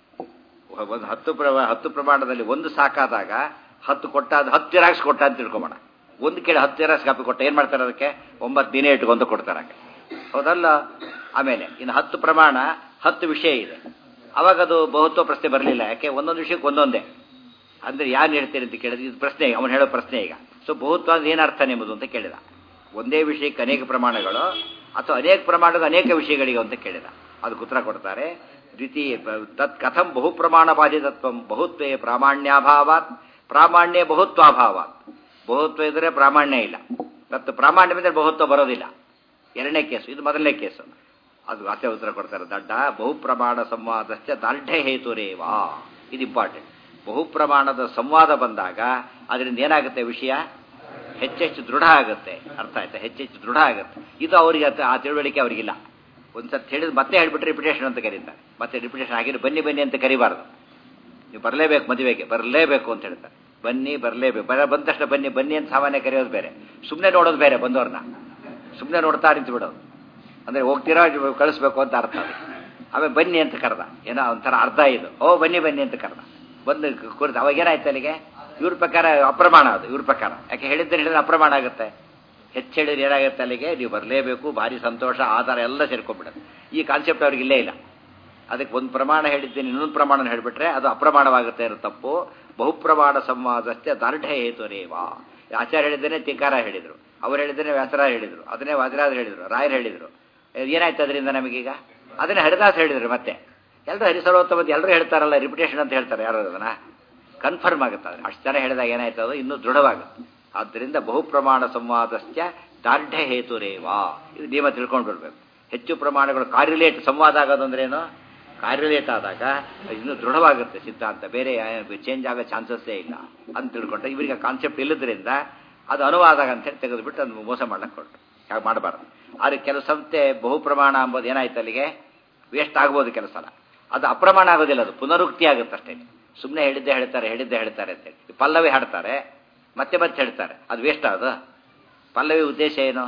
ಒಂದು ಹತ್ತು ಪ್ರ ಹತ್ತು ಪ್ರಮಾಣದಲ್ಲಿ ಒಂದು ಸಾಕಾದಾಗ ಹತ್ತು ಕೊಟ್ಟಾದ ಹತ್ತು ಜೆರಾಕ್ಸ್ ಕೊಟ್ಟ ಅಂತ ತಿಳ್ಕೊಬೋಣ ಒಂದು ಕೇಳಿ ಹತ್ತು ಜೆರಾಕ್ಸ್ ಕಾಪಿ ಕೊಟ್ಟ ಏನು ಮಾಡ್ತಾರೆ ಅದಕ್ಕೆ ಒಂಬತ್ತು ದಿನ ಇಟ್ಕೊಂಡು ಕೊಡ್ತಾರೆ ಹಾಗೆ ಹೌದಲ್ಲ ಆಮೇಲೆ ಇನ್ನು ಹತ್ತು ಪ್ರಮಾಣ ಹತ್ತು ವಿಷಯ ಇದೆ ಅವಾಗ ಅದು ಬಹುತ್ವ ಪ್ರಶ್ನೆ ಬರಲಿಲ್ಲ ಯಾಕೆ ಒಂದೊಂದು ವಿಷಯಕ್ಕೆ ಒಂದೊಂದೇ ಅಂದ್ರೆ ಯಾರು ಹೇಳ್ತೀರಿ ಅಂತ ಕೇಳಿದ್ರೆ ಇದು ಪ್ರಶ್ನೆ ಅವನು ಹೇಳೋ ಪ್ರಶ್ನೆ ಈಗ ಸೊ ಬಹುತ್ವ ಅಂದ್ರೆ ಏನರ್ಥ ಎಂಬುದು ಅಂತ ಕೇಳಿದ ಒಂದೇ ವಿಷಯಕ್ಕೆ ಅನೇಕ ಪ್ರಮಾಣಗಳು ಅಥವಾ ಅನೇಕ ಪ್ರಮಾಣದ ಅನೇಕ ವಿಷಯಗಳಿಗೆ ಅಂತ ಕೇಳಿದ ಅದಕ್ಕೆ ಉತ್ತರ ಕೊಡ್ತಾರೆ ದ್ವಿತೀಯ ತತ್ ಕಥಂ ಬಹು ಪ್ರಮಾಣ ಬಾಧಿತತ್ವ ಬಹುತ್ವೇ ಪ್ರಾಮಾಣ್ಯಾಭಾವಾತ್ ಪ್ರಾಮಾಣ್ಯ ಬಹುತ್ವಾಭಾವಾತ್ ಬಹುತ್ವ ಇದ್ರೆ ಪ್ರಾಮಾಣ್ಯ ಇಲ್ಲ ಮತ್ತು ಪ್ರಾಮಾಣ್ಯ ಇದ್ರೆ ಬಹುತ್ವ ಬರೋದಿಲ್ಲ ಎರಡನೇ ಕೇಸು ಇದು ಮೊದಲನೇ ಕೇಸು ಅದು ಆಚೆ ಉತ್ತರ ಕೊಡ್ತಾರೆ ದಡ್ಡ ಬಹು ಪ್ರಮಾಣ ಸಂವಾದಸ್ಯ ದಾರ್ಢ್ಯ ಹೇತುರೇವಾ ಇದು ಇಂಪಾರ್ಟೆಂಟ್ ಬಹು ಪ್ರಮಾಣದ ಸಂವಾದ ಬಂದಾಗ ಅದರಿಂದ ಏನಾಗುತ್ತೆ ವಿಷಯ ಹೆಚ್ಚೆಚ್ಚು ದೃಢ ಆಗುತ್ತೆ ಅರ್ಥ ಆಯ್ತಾ ಹೆಚ್ಚೆಚ್ಚು ದೃಢ ಆಗುತ್ತೆ ಇದು ಅವರಿಗೆ ಆ ತಿಳುವಳಿಕೆ ಅವರಿಗಿಲ್ಲ ಒಂದ್ಸತಿ ಹೇಳಿದ್ ಮತ್ತೆ ಹೇಳ್ಬಿಟ್ರೆ ರಿಪಿಟೇಷನ್ ಅಂತ ಕರೀತಾರೆ ಮತ್ತೆ ರಿಪಿಟೇಷನ್ ಆಗಿರೋ ಬನ್ನಿ ಬನ್ನಿ ಅಂತ ಕರಿಬಾರ್ದು ನೀವು ಬರಲೇಬೇಕು ಮದುವೆಗೆ ಬರಲೇಬೇಕು ಅಂತ ಹೇಳ್ತಾರೆ ಬನ್ನಿ ಬರಲೇಬೇಕು ಬರ ಬಂದ ತಕ್ಷಣ ಬನ್ನಿ ಬನ್ನಿ ಅಂತ ಸಾಮಾನ್ಯ ಕರೆಯೋದು ಬೇರೆ ಸುಮ್ಮನೆ ನೋಡೋದು ಬೇರೆ ಬಂದವ್ರನ್ನ ಸುಮ್ಮನೆ ನೋಡ್ತಾ ನಿಂತು ಬಿಡೋದು ಅಂದರೆ ಹೋಗ್ತೀರಾ ಕಳಿಸ್ಬೇಕು ಅಂತ ಅರ್ಥ ಅದು ಆಮೇಲೆ ಬನ್ನಿ ಅಂತ ಕರೆದ ಏನೋ ಒಂಥರ ಅರ್ಧ ಇದು ಓ ಬನ್ನಿ ಬನ್ನಿ ಅಂತ ಕರೆದ ಬಂದು ಕುರಿತು ಅವಾಗ ಏನಾಯ್ತು ಅಲ್ಲಿಗೆ ಇವ್ರ ಪ್ರಕಾರ ಅಪ್ರಮಾಣ ಅದು ಇವ್ರ ಪ್ರಕಾರ ಯಾಕೆ ಹೇಳಿದ್ರೆ ಹೇಳಿದ್ರೆ ಅಪ್ರಮಾಣ ಆಗುತ್ತೆ ಹೆಚ್ಚು ಹೇಳಿದ್ರೆ ಏನಾಗುತ್ತೆ ಅಲ್ಲಿಗೆ ನೀವು ಬರಲೇಬೇಕು ಭಾರಿ ಸಂತೋಷ ಆಧಾರ ಎಲ್ಲ ಸೇರ್ಕೊಂಡ್ಬಿಡುತ್ತೆ ಈ ಕಾನ್ಸೆಪ್ಟ್ ಅವ್ರಿಗೆ ಇಲ್ಲೇ ಇಲ್ಲ ಅದಕ್ಕೆ ಒಂದು ಪ್ರಮಾಣ ಹೇಳಿದ್ದೇನೆ ಇನ್ನೊಂದು ಪ್ರಮಾಣ ಹೇಳಿಬಿಟ್ರೆ ಅದು ಅಪ್ರಮಾಣವಾಗುತ್ತೆ ಇರೋ ತಪ್ಪು ಬಹುಪ್ರಮಾಣ ಸಂವಾದಸ್ಥೆ ದಾರ್ಢ್ಯ ಹೇತುರೇವಾ ಆಚಾರ್ಯ ಹೇಳಿದ್ದೇನೆ ತಿಕಾರ ಹೇಳಿದರು ಅವ್ರು ಹೇಳಿದ್ದೇನೆ ವ್ಯಾಸರಾಜ ಹೇಳಿದರು ಅದನ್ನೇ ವಾದಿರಾಜ ಹೇಳಿದರು ರಾಯರು ಹೇಳಿದರು ಏನಾಯ್ತು ಅದರಿಂದ ನಮಗೀಗ ಅದನ್ನೇ ಹರಿದಾಸ್ ಹೇಳಿದರು ಮತ್ತೆ ಎಲ್ಲರೂ ಹರಿಸರ್ವೋತ್ತಮ ಎಲ್ಲರೂ ಹೇಳ್ತಾರಲ್ಲ ರಿಪಿಟೇಷನ್ ಅಂತ ಹೇಳ್ತಾರೆ ಯಾರು ಅದನ್ನ ಕನ್ಫರ್ಮ್ ಆಗುತ್ತೆ ಅದು ಅಷ್ಟು ಜನ ಹೇಳಿದಾಗ ಏನಾಯ್ತು ಅದು ಇನ್ನೂ ದೃಢವಾಗುತ್ತೆ ಆದ್ದರಿಂದ ಬಹುಪ್ರಮಾಣ ಸಂವಾದಸ್ಯ ದಾರ್ಢ್ಯ ಹೇತುರೇವಾ ಇದು ನಿಯಮ ತಿಳ್ಕೊಂಡು ಬಿಡ್ಬೇಕು ಹೆಚ್ಚು ಪ್ರಮಾಣಗಳು ಕಾರ್ಯುಲೇಟ್ ಸಂವಾದ ಆಗೋದಂದ್ರೆ ಏನು ಕಾರ್ಯುಲೇಟ್ ಆದಾಗ ಇನ್ನೂ ದೃಢವಾಗುತ್ತೆ ಸಿದ್ಧಾಂತ ಬೇರೆ ಚೇಂಜ್ ಆಗೋ ಚಾನ್ಸಸ್ಸೇ ಇಲ್ಲ ಅಂತ ತಿಳ್ಕೊಂಡ್ರೆ ಇವರಿಗೆ ಕಾನ್ಸೆಪ್ಟ್ ಇಲ್ಲದ್ರಿಂದ ಅದು ಅನುವಾದ ಅಂತೇಳಿ ತೆಗೆದುಬಿಟ್ಟು ಅದು ಮೋಸ ಮಾಡಕ್ಕೆ ಕೊಟ್ಟು ಹಾಗೆ ಮಾಡಬಾರ್ದು ಆದರೆ ಕೆಲವು ಸಂಸ್ಥೆ ಬಹು ಪ್ರಮಾಣ ಅಂಬೋದು ಏನಾಯ್ತು ಅಲ್ಲಿಗೆ ವೇಸ್ಟ್ ಆಗ್ಬೋದು ಕೆಲವು ಸಲ ಅದು ಅಪ್ರಮಾಣ ಆಗೋದಿಲ್ಲ ಅದು ಪುನರುಕ್ತಿ ಆಗುತ್ತೆ ಅಷ್ಟೇ ಸುಮ್ಮನೆ ಹೇಳಿದ್ದೆ ಹೇಳ್ತಾರೆ ಹೇಳಿದ್ದೆ ಹೇಳ್ತಾರೆ ಅಂತೇಳಿ ಈ ಪಲ್ಲವಿ ಹಾಡ್ತಾರೆ ಮತ್ತೆ ಮತ್ತೆ ಹೇಳ್ತಾರೆ ಅದು ವೇಸ್ಟ್ ಅದು ಪಲ್ಲವಿ ಉದ್ದೇಶ ಏನು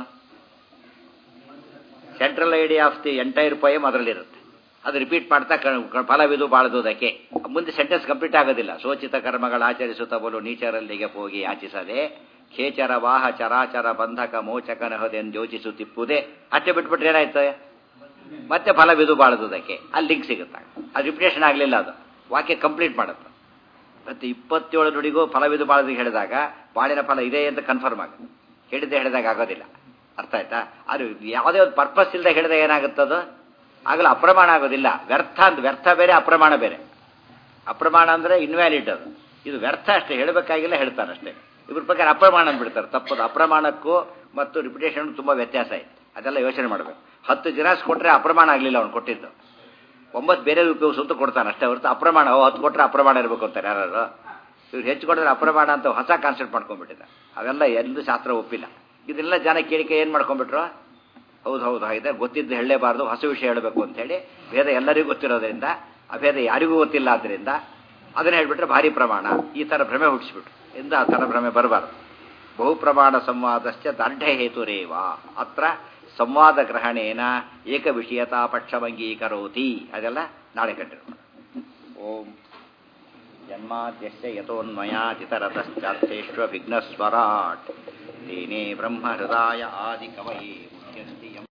central idea of the entire poem ಅದರಲ್ಲಿರುತ್ತೆ ಅದು ರಿಪೀಟ್ ಮಾಡ್ತಾ ಕ- ಕ- ಫಲವಿದು ಬಾಳದುದಕ್ಕೆ ಮುಂದೆ ಸೆಂಟೆನ್ಸ್ ಕಂಪ್ಲೀಟ್ ಆಗೋದಿಲ್ಲ ಸೋಚಿತ ಕರ್ಮಗಳು ಆಚರಿಸುತ್ತ ಬಲು ನೀಚರಲ್ಲಿಗೆ ಹೋಗಿ ಯಾಚಿಸದೆ ಖೇಚರ ವಾಹ ಚರಾಚರ ಬಂಧಕ ಮೋಚಕನಹದೆಂದು ಯೋಚಿಸುತ್ತಿಪ್ಪುದೇ ಅಷ್ಟೇ ಬಿಟ್ಬಿಟ್ರೆ ಏನಾಯ್ತು ಮತ್ತೆ ಫಲವಿದು ಬಾಳದುದಕ್ಕೆ ಅಲ್ಲಿ ಲಿಂಕ್ ಸಿಗುತ್ತೆ ಅದು ರಿಪಿಟೇಷನ್ ಆಗಲಿಲ್ಲ ಅದು ವಾಕ್ಯ ಕಂಪ್ಲೀಟ್ ಮಾಡುತ್ತೆ ಮತ್ತೆ ಇಪ್ಪತ್ತೇಳು ನುಡಿಗೂ ಫಲವಿದು ಬಾಳದು ಹೇಳಿದಾಗ ಬಾಳಿನ ಫಲ ಇದೆ ಅಂತ ಕನ್ಫರ್ಮ್ ಆಗುತ್ತೆ ಹೇಳಿದ್ದೆ ಹೇಳಿದಾಗ ಆಗೋದಿಲ್ಲ ಅರ್ಥ ಆಯ್ತಾ ಅದು ಯಾವುದೇ ಒಂದು ಪರ್ಪಸ್ ಇಲ್ಲದೆ ಹೇಳಿದಾಗ ಏನಾಗುತ್ತದು ಆಗಲೂ ಅಪ್ರಮಾಣ ಆಗೋದಿಲ್ಲ ವ್ಯರ್ಥ ಅಂತ ವ್ಯರ್ಥ ಬೇರೆ ಅಪ್ರಮಾಣ ಬೇರೆ ಅಪ್ರಮಾಣ ಅಂದರೆ ಇನ್ವ್ಯಾಲಿಡ್ ಅದು ಇದು ವ್ಯರ್ಥ ಅಷ್ಟೇ ಹೇಳಬೇಕಾಗಿಲ್ಲ ಹೇಳ್ತಾರೆ ಅಷ್ಟೇ ಇವ್ರ ಪ್ರಕಾರ ಅಪ್ರಮಾಣ ಅಂದ್ಬಿಡ್ತಾರೆ ತಪ್ಪದು ಅಪ್ರಮಾಣಕ್ಕೂ ಮತ್ತು ರಿಪಿಟೇಷನ್ ತುಂಬ ವ್ಯತ್ಯಾಸ ಐತೆ ಅದೆಲ್ಲ ಯೋಚನೆ ಮಾಡಬೇಕು ಹತ್ತು ಜಿರಾಸ್ ಕೊಟ್ಟರೆ ಅಪ್ರಮಾಣ ಆಗಲಿಲ್ಲ ಅವ್ನು ಕೊಟ್ಟಿದ್ದು ಒಂಬತ್ತು ಬೇರೆ ಉಪಯೋಗಿಸು ಅಂತ ಕೊಡ್ತಾನೆ ಅಷ್ಟೇ ಹೊರತು ಅಪ್ರಮಾಣ ಓ ಹತ್ತು ಕೊಟ್ಟರೆ ಅಪ್ರಮಾಣ ಇರಬೇಕು ಅಂತಾರೆ ಯಾರು ಇವ್ರು ಹೆಚ್ಚು ಕೊಡಿದ್ರೆ ಅಪ್ರಮಾಣ ಅಂತ ಹೊಸ ಕಾನ್ಸೆಪ್ಟ್ ಮಾಡ್ಕೊಂಡ್ಬಿಟ್ಟಿದ್ದಾರೆ ಅವೆಲ್ಲ ಎಲ್ಲೂ ಶಾಸ್ತ್ರ ಒಪ್ಪಿಲ್ಲ ಇದನ್ನೆಲ್ಲ ಜನ ಕೇಳಿಕೆ ಏನು ಮಾಡ್ಕೊಂಡ್ಬಿಟ್ರು ಹೌದು ಹೌದು ಹಾಗಿದೆ ಗೊತ್ತಿದ್ದು ಹೇಳಲೇಬಾರ್ದು ಹೊಸ ವಿಷಯ ಹೇಳಬೇಕು ಅಂತೇಳಿ ಭೇದ ಎಲ್ಲರಿಗೂ ಗೊತ್ತಿರೋದ್ರಿಂದ ಅಭೇದ ಯಾರಿಗೂ ಗೊತ್ತಿಲ್ಲ ಆದ್ದರಿಂದ ಅದನ್ನ ಹೇಳ್ಬಿಟ್ರೆ ಭಾರಿ ಪ್ರಮಾಣ ಈ ಥರ ಭ್ರಮೆ ಹುಟ್ಟಿಸ್ಬಿಟ್ರು ಎಂದು ಆ ಥರ ಭ್ರಮೆ ಬರಬಾರ್ದು ಬಹು ಪ್ರಮಾಣ ಸಂವಾದಶ್ಚ ದಾರ್ಢ್ಯ ಹೇತುರೇವ ಅತ್ರ ಸಂವಾದ ಗ್ರಹಣೇನ ಏಕ ವಿಷಯತಾ ಪಕ್ಷಭಂಗೀಕರೋತಿ ಅದೆಲ್ಲ ನಾಳೆ ಕಂಡಿರೋಣ ಓಂ ಜನ್ಮಾದ್ಯಸ್ಯ ಯತೋನ್ಮಯಾತಿತರತಶ್ಚಾರ್ಥೇಷ್ವ ವಿಘ್ನಸ್ವರಾಟ್ ತೇನೇ ಬ್ರಹ್ಮ ಹೃದಯ ಆದಿ ಕವಯೇ ಮುಖ್ಯಸ್ತಿ ಯಂ